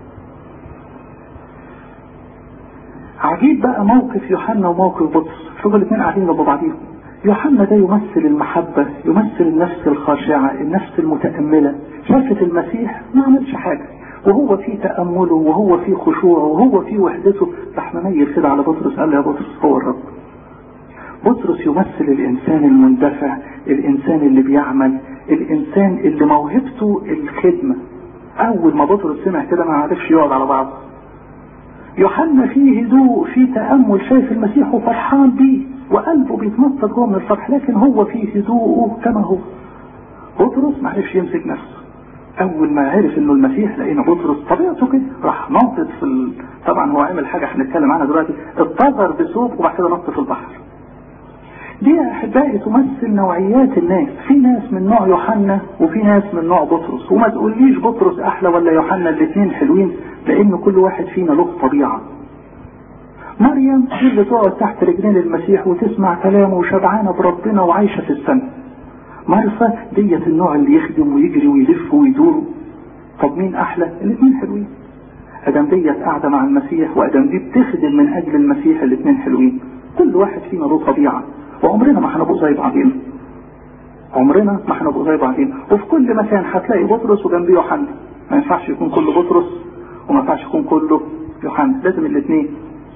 عجيب بقى موقف يوحنا وموقف بطرس شوفوا الاثنين قاعدين جنب بعضيهم يوحنا ده يمثل المحبة يمثل النفس الخاشعة النفس المتأملة شافت المسيح ما عملش حاجة وهو في تأمله وهو في خشوعه وهو في وحدته راح مميل كده على بطرس قال له يا بطرس هو الرب بطرس يمثل الإنسان المندفع الإنسان اللي بيعمل الإنسان اللي موهبته الخدمة أول ما بطرس سمع كده ما عرفش يقعد على بعض يوحنا فيه هدوء فيه تأمل شايف المسيح وفرحان بيه وقلبه بيتنطط جوه من الفرح لكن هو فيه هدوءه كما هو بطرس ما عرفش يمسك نفسه اول ما عرف انه المسيح لقينا بطرس طبيعته كده راح ناطط في ال... طبعا هو عمل حاجه هنتكلم عنها دلوقتي اتظر بثوب وبعد كده نط في البحر دي يا احبائي تمثل نوعيات الناس في ناس من نوع يوحنا وفي ناس من نوع بطرس وما تقوليش بطرس احلى ولا يوحنا الاثنين حلوين لان كل واحد فينا له طبيعه مريم دي اللي تقعد تحت رجلين المسيح وتسمع كلامه وشبعانه بربنا وعايشه في السماء مرسى ديت النوع اللي يخدم ويجري ويلف ويدور طب مين احلى الاثنين حلوين ادم ديت قاعده مع المسيح وادم دي بتخدم من اجل المسيح الاثنين حلوين كل واحد فينا له طبيعه وعمرنا ما هنبقوا زي بعضينا عمرنا ما هنبقوا زي بعضينا وفي كل مكان هتلاقي بطرس وجنبيه يوحنا ما ينفعش يكون كله بطرس وما ينفعش يكون كله يوحنا لازم الاثنين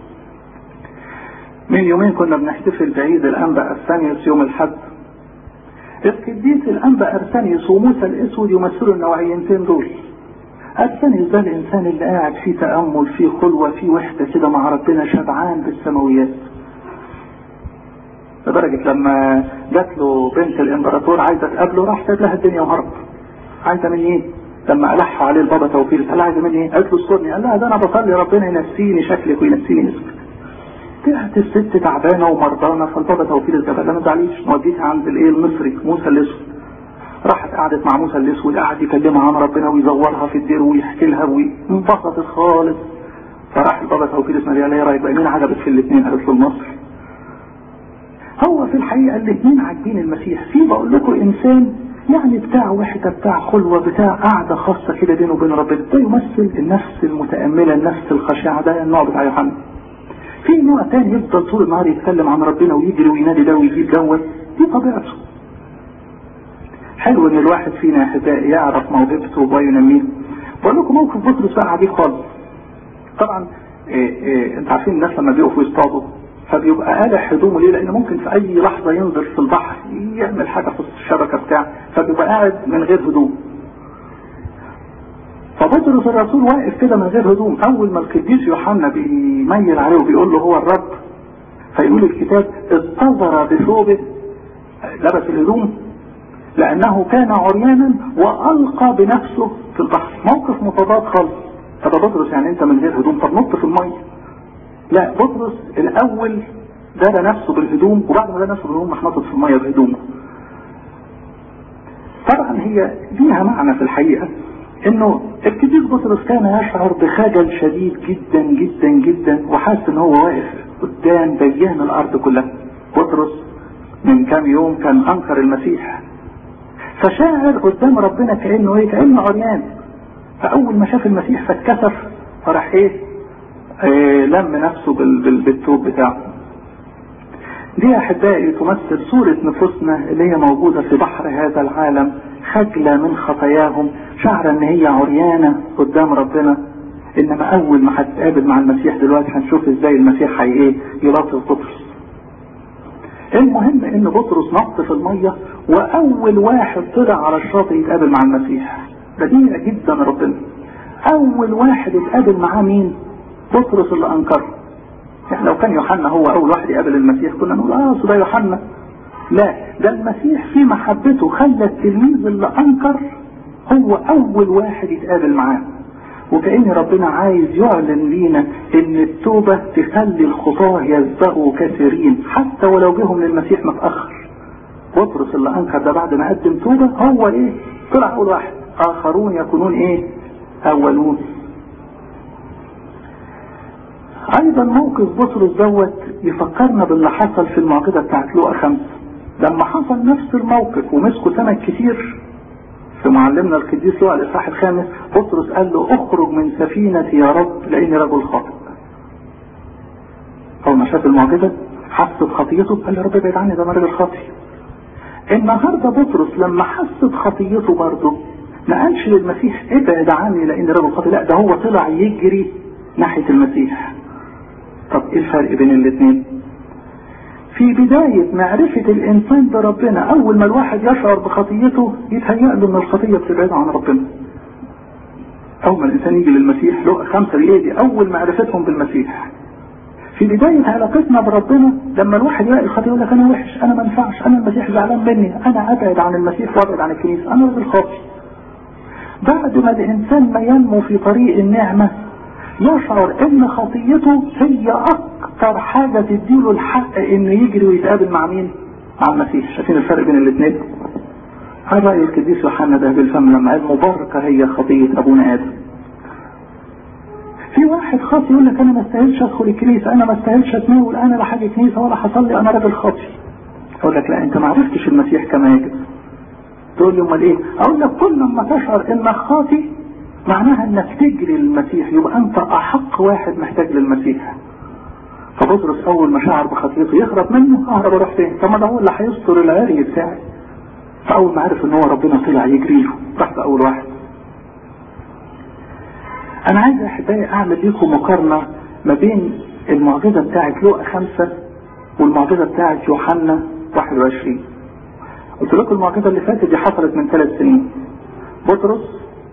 من يومين كنا بنحتفل بعيد الانبا الثانيوس يوم الحد القديس الانبا ارسانيوس وموسى الاسود يمثلوا النوعيتين دول ارسانيوس ده الانسان اللي قاعد فيه تامل فيه خلوه فيه وحده كده مع ربنا شبعان بالسماويات لدرجة لما جات له بنت الامبراطور عايزة تقابله راح ساب لها الدنيا وهرب عايزة مني ايه؟ لما ألح عليه البابا توفيق قال لها عايزة مني ايه؟ قالت له استرني قال لها ده انا بصلي ربنا ينسيني شكلك وينسيني اسمك طلعت الست تعبانه ومرضانه فالبابا توفيق الجبل ما تزعليش نوديها عند الايه المصري موسى الاسود راحت قعدت مع موسى الاسود قعد يكلمها عن ربنا ويزورها في الدير ويحكي لها وانبسطت خالص فراح البابا توفيق اسمها قال ايه رايك بقى مين عجبك في الاثنين قالت له المصري هو في الحقيقه الاثنين عاجبين المسيح في بقول لكم انسان يعني بتاع وحده بتاع خلوه بتاع قعده خاصه كده بينه وبين ربنا ده يمثل النفس المتامله النفس الخاشعه ده النوع بتاع يوحنا في نوع تاني يفضل طول النهار يتكلم عن ربنا ويجري وينادي ده ويجيب دوت دي طبيعته حلو ان الواحد فينا يا احبائي يعرف موهبته وينميه بقول لكم موقف بطرس بقى عجيب خالص طبعا إيه إيه انت عارفين الناس لما بيقفوا يصطادوا فبيبقى قالع هدومه ليه لان ممكن في اي لحظه ينزل في البحر يعمل حاجه في الشبكه بتاع فبيبقى قاعد من غير هدوم فبطرس الرسول واقف كده من غير هدوم اول ما القديس يوحنا بيميل عليه وبيقول له هو الرب فيقول الكتاب انتظر بثوبه لبس الهدوم لأنه كان عريانا وألقى بنفسه في البحر موقف متضاد خالص طب بطرس يعني أنت من غير هدوم طب نط في المية لا بطرس الأول دار نفسه بالهدوم وبعد ما دار نفسه بالهدوم راح نطت في المية بهدومه طبعا هي ليها معنى في الحقيقة انه القديس بطرس كان يشعر بخجل شديد جدا جدا جدا وحاسس ان هو واقف قدام ديان الارض كلها بطرس من كام يوم كان انكر المسيح فشاعر قدام ربنا كانه ايه كانه عريان فاول ما شاف المسيح فاتكسف فراح ايه, إيه لم نفسه بالتوب بتاعه دي احبائي تمثل صورة نفوسنا اللي هي موجودة في بحر هذا العالم خجلة من خطاياهم شعر ان هي عريانة قدام ربنا انما اول ما هتقابل مع المسيح دلوقتي هنشوف ازاي المسيح هي ايه يلاطف بطرس المهم ان بطرس نط في المية واول واحد طلع على الشاطئ يتقابل مع المسيح بديهة جدا ربنا اول واحد اتقابل معاه مين بطرس اللي انكره يعني لو كان يوحنا هو اول واحد يقابل المسيح كنا نقول اه ده يوحنا لا ده المسيح في محبته خلى التلميذ اللي انكر هو اول واحد يتقابل معاه وكأن ربنا عايز يعلن لينا ان التوبة تخلي الخطاة يسبقوا كثيرين حتى ولو جيهم للمسيح متأخر بطرس اللي انكر ده بعد ما قدم توبة هو ايه طلع اول واحد اخرون يكونون ايه اولون ايضا موقف بطرس دوت يفكرنا باللي حصل في المعجزة بتاعت لوقا خمسة لما حصل نفس الموقف ومسكوا سمك كتير في معلمنا القديس لوقا الاصحاح الخامس بطرس قال له اخرج من سفينتي يا رب لاني رجل خاطئ اول ما شاف المعجزة حس بخطيته قال له رب ابعد عني ده انا راجل خاطئ النهارده بطرس لما حس بخطيته برضه ما قالش للمسيح ابعد عني لاني رجل خاطئ لا ده هو طلع يجري ناحية المسيح طب ايه الفرق بين الاثنين في بداية معرفة الانسان بربنا اول ما الواحد يشعر بخطيته يتهيأ له ان الخطية بتبعد عن ربنا اول ما الانسان يجي للمسيح لقى خمسة دي اول معرفتهم بالمسيح في بداية علاقتنا بربنا لما الواحد يلاقي الخطية يقول لك انا وحش انا ما ينفعش انا المسيح زعلان مني انا ابعد عن المسيح وابعد عن الكنيسة انا راجل خاطي بعد ما الانسان ما ينمو في طريق النعمة يشعر ان خطيته هي اكتر حاجة تديله الحق انه يجري ويتقابل مع مين مع المسيح شايفين الفرق بين الاثنين هذا رأي القديس يوحنا ده بالفم لما قال مباركة هي خطية ابونا ادم في واحد خاطي يقول لك انا ما استاهلش ادخل الكنيسة انا ما استاهلش اتناول انا لا حاجة كنيسة ولا حصل لي انا راجل خاطي اقول لك لا انت ما عرفتش المسيح كما يجب تقول لي امال ايه اقول لك كل ما تشعر انك خاطي معناها انك تجري للمسيح يبقى انت احق واحد محتاج للمسيح فبطرس اول ما شعر بخطيته يهرب منه اهرب اروح فين طب ما ده هو اللي هيستر العري بتاعي فاول ما عرف ان هو ربنا طلع يجري له راح اول واحد انا عايز يا احبائي اعمل لكم مقارنه ما بين المعجزه بتاعت لوقا خمسة والمعجزه بتاعت يوحنا 21 قلت لكم المعجزه اللي فاتت دي حصلت من ثلاث سنين بطرس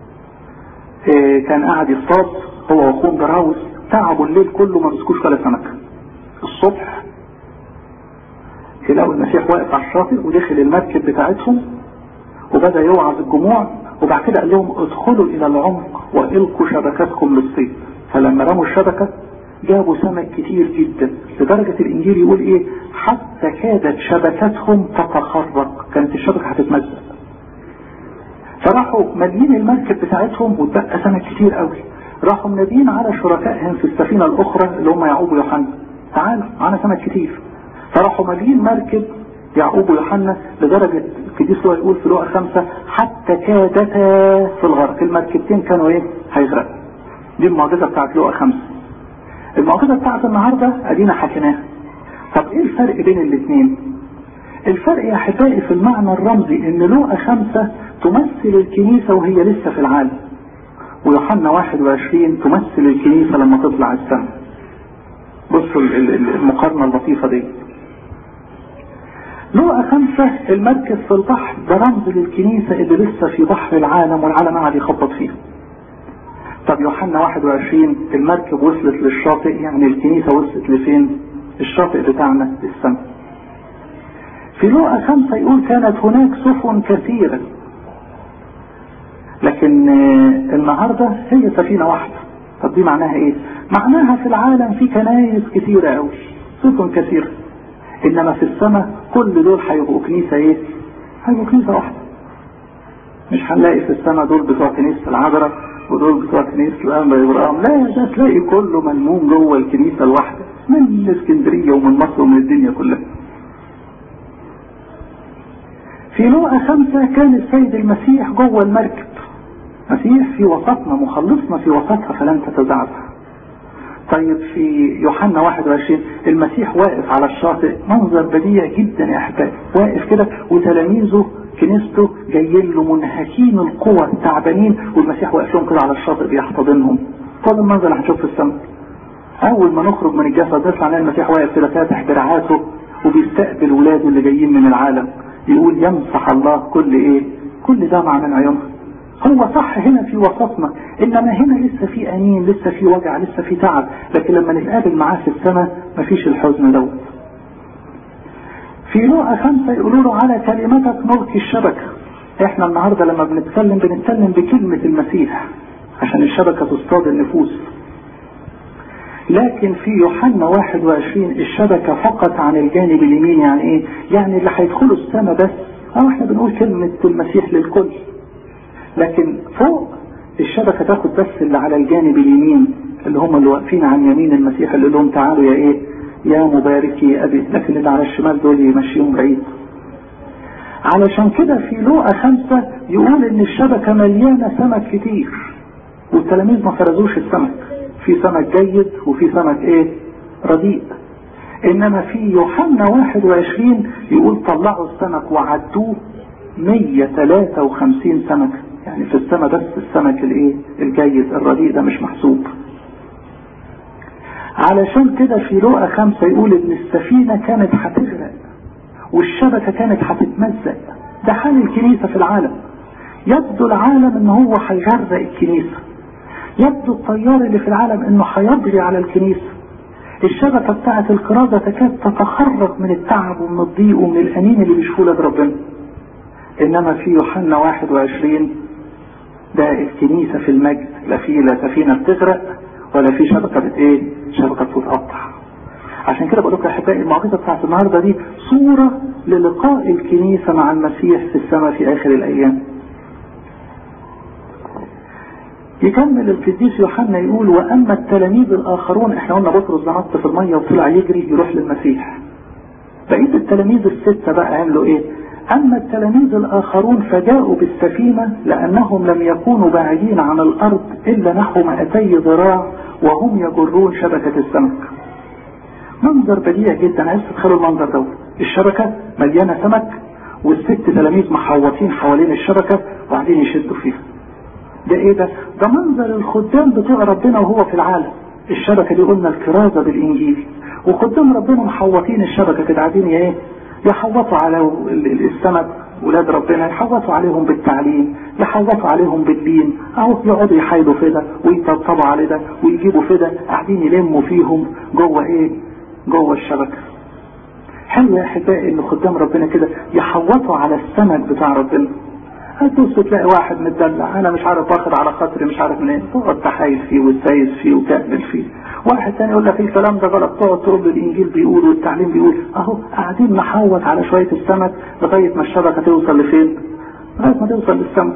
كان قاعد يصطاد هو واخوه براوس تعبوا الليل كله ما مسكوش ولا سمكه الصبح تلاقوا المسيح واقف على الشاطئ ودخل المركب بتاعتهم وبدا يوعظ الجموع وبعد كده قال لهم ادخلوا الى العمق والقوا شبكاتكم للصيد فلما رموا الشبكه جابوا سمك كتير جدا لدرجة الانجيل يقول ايه حتى كادت شبكتهم تتخرق كانت الشبكة هتتمزق فراحوا مالين المركب بتاعتهم واتبقى سمك كتير قوي راحوا منادين على شركائهم في السفينة الاخرى اللي هم يعقوب ويوحنا تعالوا معانا سمك كتير فراحوا مالين مركب يعقوب ويوحنا لدرجة القديس لوقا يقول في لوقا خمسة حتى كادتا في الغرق المركبتين كانوا ايه هيغرقوا دي المعجزة بتاعت لوقا خمسة المعجزة بتاعت النهاردة ادينا حكيناها طب ايه الفرق بين الاثنين الفرق يا احبائي في المعنى الرمزي ان لوقا خمسة تمثل الكنيسة وهي لسه في العالم ويوحنا 21 تمثل الكنيسة لما تطلع السماء بصوا المقارنة اللطيفة دي لوقا خمسة المركز في البحر ده رمز للكنيسة اللي لسه في بحر العالم والعالم قاعد يخبط فيه طب يوحنا 21 المركب وصلت للشاطئ يعني الكنيسة وصلت لفين الشاطئ بتاعنا السماء في لوقا خمسة يقول كانت هناك سفن كثيرة لكن النهاردة هي سفينة واحدة طب دي معناها ايه معناها في العالم في كنايس كثيرة قوي سفن كثيرة انما في السماء كل دول هيبقوا كنيسة ايه هيبقوا كنيسة واحدة مش هنلاقي في السماء دول بتوع كنيسة العذراء ودول بتوع كنيسة الأنبا إبراهيم لا ده تلاقي كله ملموم جوه الكنيسة الواحدة من اسكندرية ومن مصر ومن الدنيا كلها في لوقا خمسة كان السيد المسيح جوه المركب مسيح في وسطنا مخلصنا في وسطها فلن تتزعزع طيب في يوحنا 21 المسيح واقف على الشاطئ منظر بديع جدا يا احبابي واقف كده وتلاميذه كنيسته جايين له منهكين القوى تعبانين والمسيح واقف لهم كده على الشاطئ بيحتضنهم طول المنظر اللي هنشوف في السماء اول ما نخرج من الجسد نطلع نلاقي المسيح واقف كده فاتح دراعاته وبيستقبل ولاده اللي جايين من العالم يقول يمسح الله كل ايه كل دمعة من عيونها هو صح هنا في وسطنا انما هنا لسه في انين لسه في وجع لسه في تعب لكن لما نتقابل معاه في السماء مفيش الحزن دوت في لوقا خمسة يقولوا له على كلمتك نلقي الشبكة احنا النهاردة لما بنتكلم بنتكلم بكلمة المسيح عشان الشبكة تصطاد النفوس لكن في يوحنا 21 الشبكة فقط عن الجانب اليمين يعني ايه يعني اللي هيدخلوا السماء بس اه احنا بنقول كلمة المسيح للكل لكن فوق الشبكة تاخد بس اللي على الجانب اليمين اللي هم اللي واقفين عن يمين المسيح اللي لهم تعالوا يا ايه يا مباركي يا ابي لكن اللي على الشمال دول يمشيهم بعيد علشان كده في لوقا خمسة يقول ان الشبكة مليانة سمك كتير والتلاميذ ما فرزوش السمك في سمك جيد وفي سمك ايه رديء انما في يوحنا 21 يقول طلعوا السمك وعدوه 153 سمك يعني في السماء بس السمك الايه الجيد الرديء ده مش محسوب علشان كده في لوقا خمسة يقول ان السفينة كانت هتغرق والشبكة كانت هتتمزق ده حال الكنيسة في العالم يبدو العالم ان هو هيغرق الكنيسة يبدو الطيار اللي في العالم انه هيضري على الكنيسة الشبكة بتاعة الكرازة تكاد تتخرج من التعب ومن الضيق ومن الأنين اللي بيشفوا لك ربنا إنما في يوحنا 21 ده الكنيسة في المجد لا في لا سفينة بتغرق ولا في شبكة بت ايه شبكة بتتقطع عشان كده بقول لكم يا احبائي المعجزة بتاعت النهاردة دي صورة للقاء الكنيسة مع المسيح في السماء في آخر الأيام يكمل القديس يوحنا يقول واما التلاميذ الاخرون احنا قلنا بطرس ده نط في الميه وطلع يجري يروح للمسيح بقيه التلاميذ السته بقى عملوا ايه اما التلاميذ الاخرون فجاءوا بالسفينه لانهم لم يكونوا بعيدين عن الارض الا نحو 200 ذراع وهم يجرون شبكه السمك منظر بديع جدا عايز تتخيلوا المنظر ده الشبكه مليانه سمك والست تلاميذ محوطين حوالين الشبكه وقاعدين يشدوا فيها ده ايه ده ده منظر الخدام بتوع ربنا وهو في العالم الشبكة دي قلنا الكرازة بالانجيل وخدام ربنا محوطين الشبكة كده قاعدين ايه يحوطوا على السمك ولاد ربنا يحوطوا عليهم بالتعليم يحوطوا عليهم بالدين اهو يقعدوا يحايلوا في ده ويطبطبوا على ده ويجيبوا في ده قاعدين يلموا فيهم جوه ايه جوه الشبكة حلو يا احبائي ان خدام ربنا كده يحوطوا على السمك بتاع ربنا هتبص تلاقي واحد متدلع انا مش عارف واخد على خاطري مش عارف منين تقعد تحايل فيه وتسايس فيه وتقبل فيه واحد تاني يقول لك الكلام ده غلط تقعد تقول له الانجيل بيقول والتعليم بيقول اهو قاعدين نحوط على شويه السمك لغايه ما الشبكه توصل لفين؟ لغايه ما توصل للسمك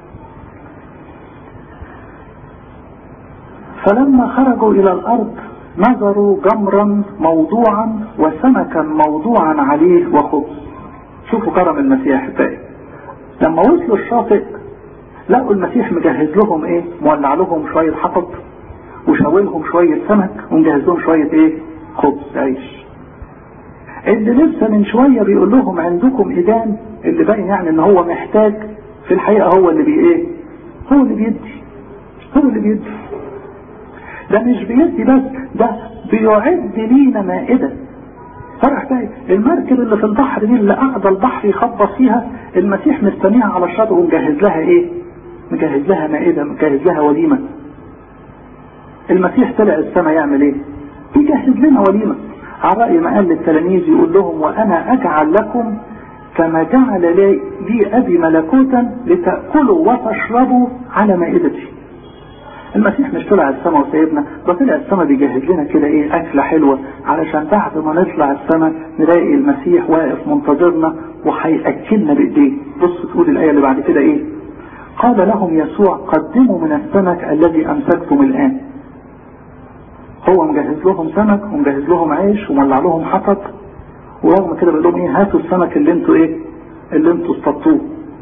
فلما خرجوا الى الارض نظروا جمرا موضوعا وسمكا موضوعا عليه وخبز شوفوا كرم المسيح احبائي لما وصلوا الشاطئ لقوا المسيح مجهز لهم ايه مولع لهم شوية حطب وشاولهم شوية سمك ومجهز لهم شوية ايه خبز عيش اللي لسه من شوية بيقول لهم عندكم إدان اللي باين يعني ان هو محتاج في الحقيقة هو اللي بي ايه هو اللي بيدي هو اللي بيدي ده مش بيدي بس ده بيعد لينا مائدة فرح تاني المركب اللي في البحر دي اللي قاعده البحر يخبط فيها المسيح مستنيها على الشاطئ ومجهز لها ايه مجهز لها مائده مجهز لها وليمه المسيح طلع السماء يعمل ايه يجهز لنا وليمه على راي ما قال للتلاميذ يقول لهم وانا اجعل لكم كما جعل لي, لي أبي ملكوتا لتأكلوا وتشربوا على مائدتي المسيح مش طلع السماء وسايبنا ده طلع السماء بيجهز لنا كده ايه اكله حلوه علشان بعد ما نطلع السماء نلاقي المسيح واقف منتظرنا وهياكلنا بايديه بص تقول الايه اللي بعد كده ايه قال لهم يسوع قدموا من السمك الذي امسكتم الان هو مجهز لهم سمك ومجهز لهم عيش ومولع لهم حطب ورغم كده بيقول لهم ايه هاتوا السمك اللي انتوا ايه اللي انتوا اصطادتوه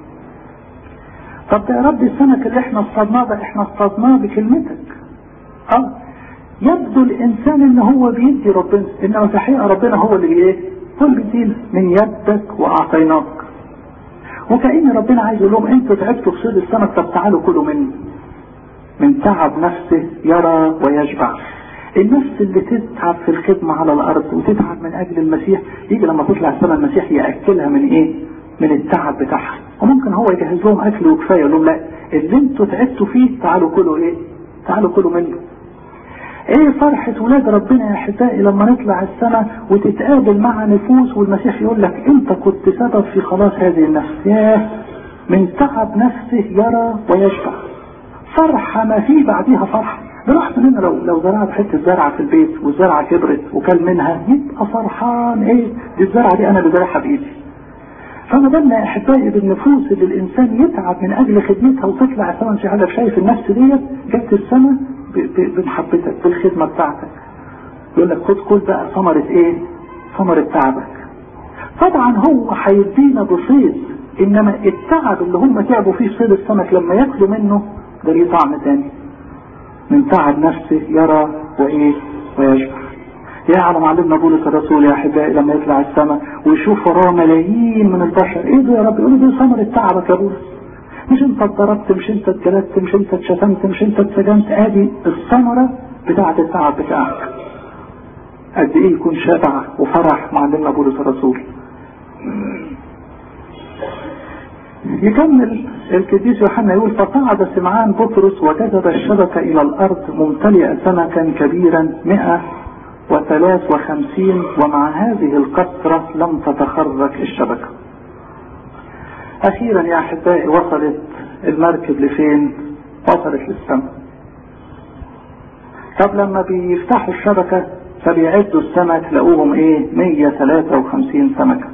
طب يا رب السمك اللي احنا اصطادناه ده احنا اصطادناه بكلمتك اه يبدو الانسان ان هو بيدي ربنا انما في الحقيقه ربنا هو اللي ايه هو اللي بيدينا من يدك واعطيناك وكأن ربنا عايز يقول لهم انتوا تعبتوا في صيد السمك طب تعالوا كلوا منه من تعب نفسه يرى ويشبع النفس اللي تتعب في الخدمة على الأرض وتتعب من أجل المسيح يجي لما تطلع السماء المسيح يأكلها من إيه؟ من التعب بتاعها وممكن هو يجهز لهم أكل وكفاية يقول لهم لا اللي انتوا تعبتوا فيه تعالوا كلوا إيه؟ تعالوا كلوا منه ايه فرحة ولاد ربنا يا احبائي لما نطلع السماء وتتقابل مع نفوس والمسيح يقول لك انت كنت سبب في خلاص هذه النفس ياه من تعب نفسه يرى ويشبع فرحة ما في بعديها فرحة بالواحد مننا لو لو زرعت حته زرعه في البيت والزرعه كبرت وكل منها يبقى فرحان ايه دي الزرعه دي انا اللي زارعها بايدي فما بالنا يا احبائي بالنفوس اللي الانسان يتعب من اجل خدمتها وتطلع السماء مش حاجه شايف النفس ديت جت السماء بمحبتك بالخدمه بتاعتك يقول لك خد كل بقى ثمره ايه؟ ثمره تعبك طبعا هو هيدينا بصيد انما التعب اللي هم تعبوا فيه صيد السمك لما ياكلوا منه ده ليه طعم تاني من تعب نفسه يرى وايه ويشبع يعلم علمنا بولس الرسول يا احبائي لما يطلع السماء ويشوف وراه ملايين من البشر ايه ده يا رب يقول دي ثمرة تعبك يا بولس مش انت اتضربت مش انت اتجلدت مش انت اتشتمت مش انت اتسجنت ادي الثمرة بتاعة التعب بتاعك قد ايه يكون شبع وفرح معلمنا بولس الرسول يكمل القديس يوحنا يقول فصعد سمعان بطرس وجذب الشبكة إلى الأرض ممتلئة سمكا كبيرا مئة وثلاث وخمسين ومع هذه القطرة لم تتخرج الشبكة أخيرا يا أحبائي وصلت المركب لفين؟ وصلت للسماء طب لما بيفتحوا الشبكة فبيعدوا السمك لقوهم ايه 153 سمكة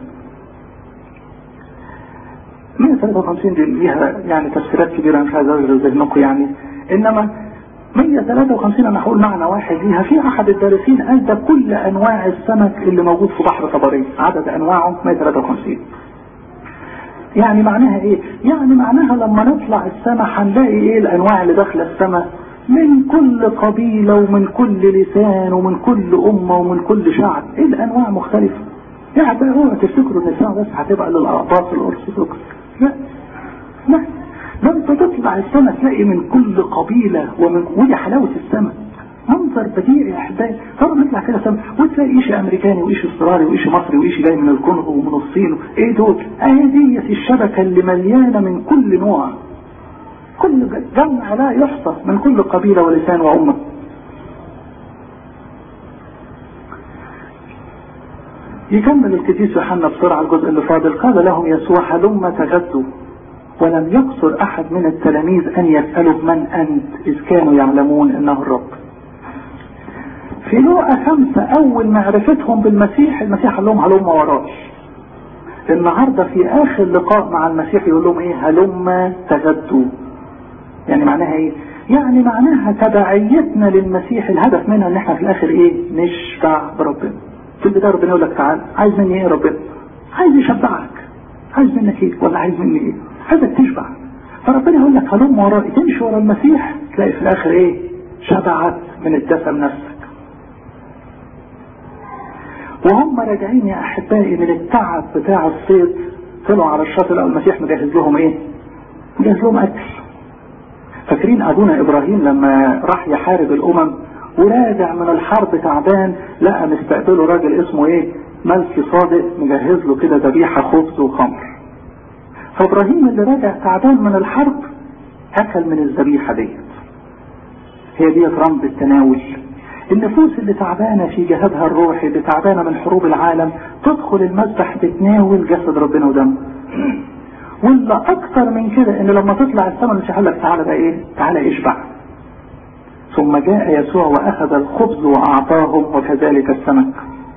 153 دي ليها يعني تفسيرات كبيرة مش عايز أشغل ذهنكم يعني إنما 153 أنا هقول معنى واحد ليها في أحد الدارسين قال ده كل أنواع السمك اللي موجود في بحر طبرية عدد أنواعه 153 يعني معناها إيه؟ يعني معناها لما نطلع السماء هنلاقي إيه الأنواع اللي داخلة السماء من كل قبيلة ومن كل لسان ومن كل أمة ومن كل شعب إيه الأنواع مختلفة يعني هو تفتكروا ان السماء بس هتبقى للأقباط الأرثوذكس لا لا ده انت تطلع السماء تلاقي من كل قبيلة ومن ودي حلاوة السماء منظر بديع يا احبائي طبعا نطلع كده سماء وتلاقي ايش امريكاني وايش استرالي وايش مصري وايش جاي من الكونغو ومن الصين ايه دول اهي دي الشبكة اللي مليانة من كل نوع كل جمع لا يحصى من كل قبيلة ولسان وأمة يكمل القديس يوحنا بسرعة الجزء اللي فاضل قال لهم يسوع هلم تغدوا ولم يقصر أحد من التلاميذ أن يسألوا من أنت إذ كانوا يعلمون أنه الرب في لوقا خمسة أول معرفتهم بالمسيح المسيح قال لهم هلم وراش النهاردة في آخر لقاء مع المسيح يقول لهم إيه هلم تغدوا يعني معناها إيه يعني معناها تبعيتنا للمسيح الهدف منها ان احنا في الاخر ايه نشبع بربنا في البدايه ربنا يقول لك تعال عايز مني ايه ربنا عايز يشبعك عايز منك ايه ولا عايز مني ايه عايزك تشبع فربنا يقول لك هلم ورائي تمشي ورا المسيح تلاقي في الاخر ايه شبعت من الدسم نفسك وهم راجعين يا احبائي من التعب بتاع الصيد طلعوا على الشاطئ لقوا المسيح مجهز لهم ايه مجهز لهم اكل فاكرين ابونا ابراهيم لما راح يحارب الامم وراجع من الحرب تعبان لقى مستقبله راجل اسمه ايه ملكي صادق مجهز له كده ذبيحه خبز وخمر فابراهيم اللي راجع تعبان من الحرب اكل من الذبيحه ديت هي ديت رمز التناول النفوس اللي تعبانة في جهادها الروحي اللي تعبانة من حروب العالم تدخل المسبح تتناول جسد ربنا ودمه واللي اكتر من كده ان لما تطلع السماء مش قال لك تعالى بقى ايه تعالى اشبع ثم جاء يسوع واخذ الخبز واعطاهم وكذلك السمك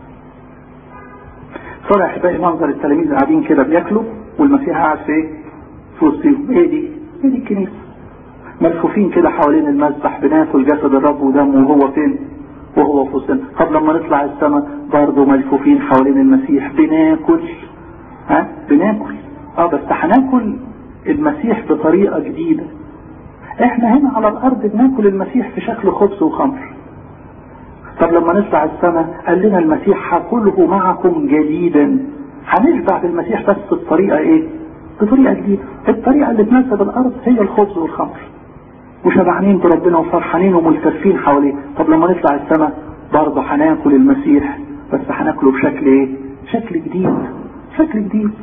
طلع احبائي منظر التلاميذ قاعدين كده بياكلوا والمسيح قاعد في ايه في وسطهم ايه دي ايه دي الكنيسه ملفوفين كده حوالين المسبح بناكل جسد الرب ودمه وهو فين وهو في وسطنا طب لما نطلع السماء برضه ملفوفين حوالين المسيح بناكل ها بناكل اه بس هناكل المسيح بطريقه جديده احنا هنا على الارض بناكل المسيح في شكل خبز وخمر طب لما نطلع السماء قال لنا المسيح هاكله معكم جديدا هنشبع بالمسيح بس بطريقه ايه بطريقه جديده الطريقه اللي تناسب الارض هي الخبز والخمر وشبعانين بربنا وفرحانين وملتفين حواليه طب لما نطلع السماء برضه هناكل المسيح بس هناكله بشكل ايه شكل جديد شكل جديد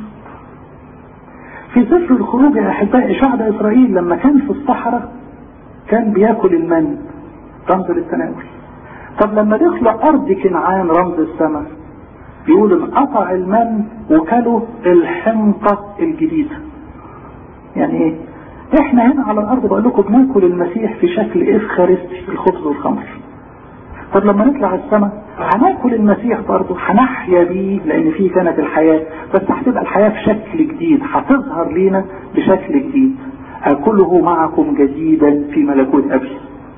في سفر الخروج يا احبائي شعب اسرائيل لما كان في الصحراء كان بياكل المن رمز للتناول طب لما دخلوا ارض كنعان رمز السماء بيقول انقطع المن وكلوا الحنطة الجديدة يعني ايه احنا هنا على الارض بقول لكم بناكل المسيح في شكل افخارستي الخبز والخمر طب لما نطلع السماء هناكل المسيح برضه هنحيا بيه لان فيه كانت الحياة بس هتبقى الحياة في شكل جديد هتظهر لينا بشكل جديد اكله معكم جديدا في ملكوت ابي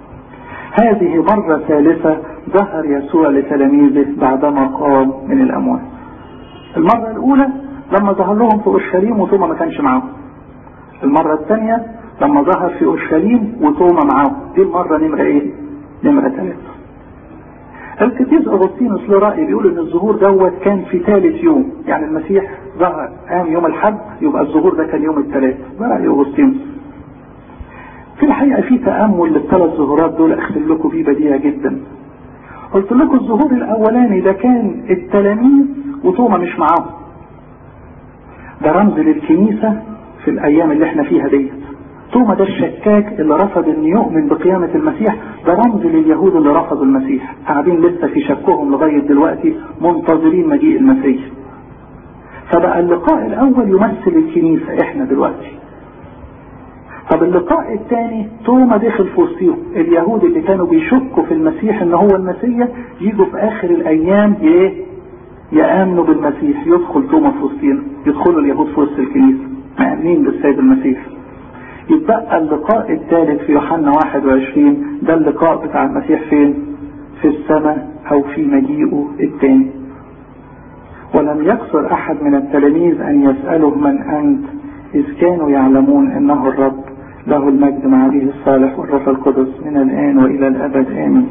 هذه مرة ثالثة ظهر يسوع لتلاميذه بعدما قام من الاموات المرة الاولى لما ظهر لهم في اورشليم وثم ما كانش معاهم المرة الثانية لما ظهر في اورشليم وثوما معاهم دي المرة نمرة ايه نمرة ثلاثة القديس اغسطينوس له رأي بيقول ان الظهور دوت كان في ثالث يوم يعني المسيح ظهر قام يوم الحد يبقى الظهور ده كان يوم الثلاث ده رأي اغسطينوس في الحقيقة في تأمل للثلاث ظهورات دول اختم لكم فيه بديهة جدا قلت لكم الظهور الاولاني ده كان التلاميذ وتوما مش معاهم ده رمز للكنيسة في الايام اللي احنا فيها ديت توما ده الشكاك اللي رفض ان يؤمن بقيامة المسيح ده رمز لليهود اللي رفضوا المسيح قاعدين لسه في شكهم لغاية دلوقتي منتظرين مجيء المسيح فبقى اللقاء الاول يمثل الكنيسة احنا دلوقتي طب اللقاء الثاني توما دخل في وسطهم اليهود اللي كانوا بيشكوا في المسيح ان هو المسيح يجوا في اخر الايام ايه يامنوا بالمسيح يدخل توما في وسطنا يدخلوا اليهود في وسط الكنيسه مامنين بالسيد المسيح يتبقى اللقاء الثالث في يوحنا 21 ده اللقاء بتاع المسيح فين في السماء او في مجيئه الثاني ولم يقصر احد من التلاميذ ان يسأله من انت اذ كانوا يعلمون انه الرب له المجد مع به الصالح والروح القدس من الان والى الابد امين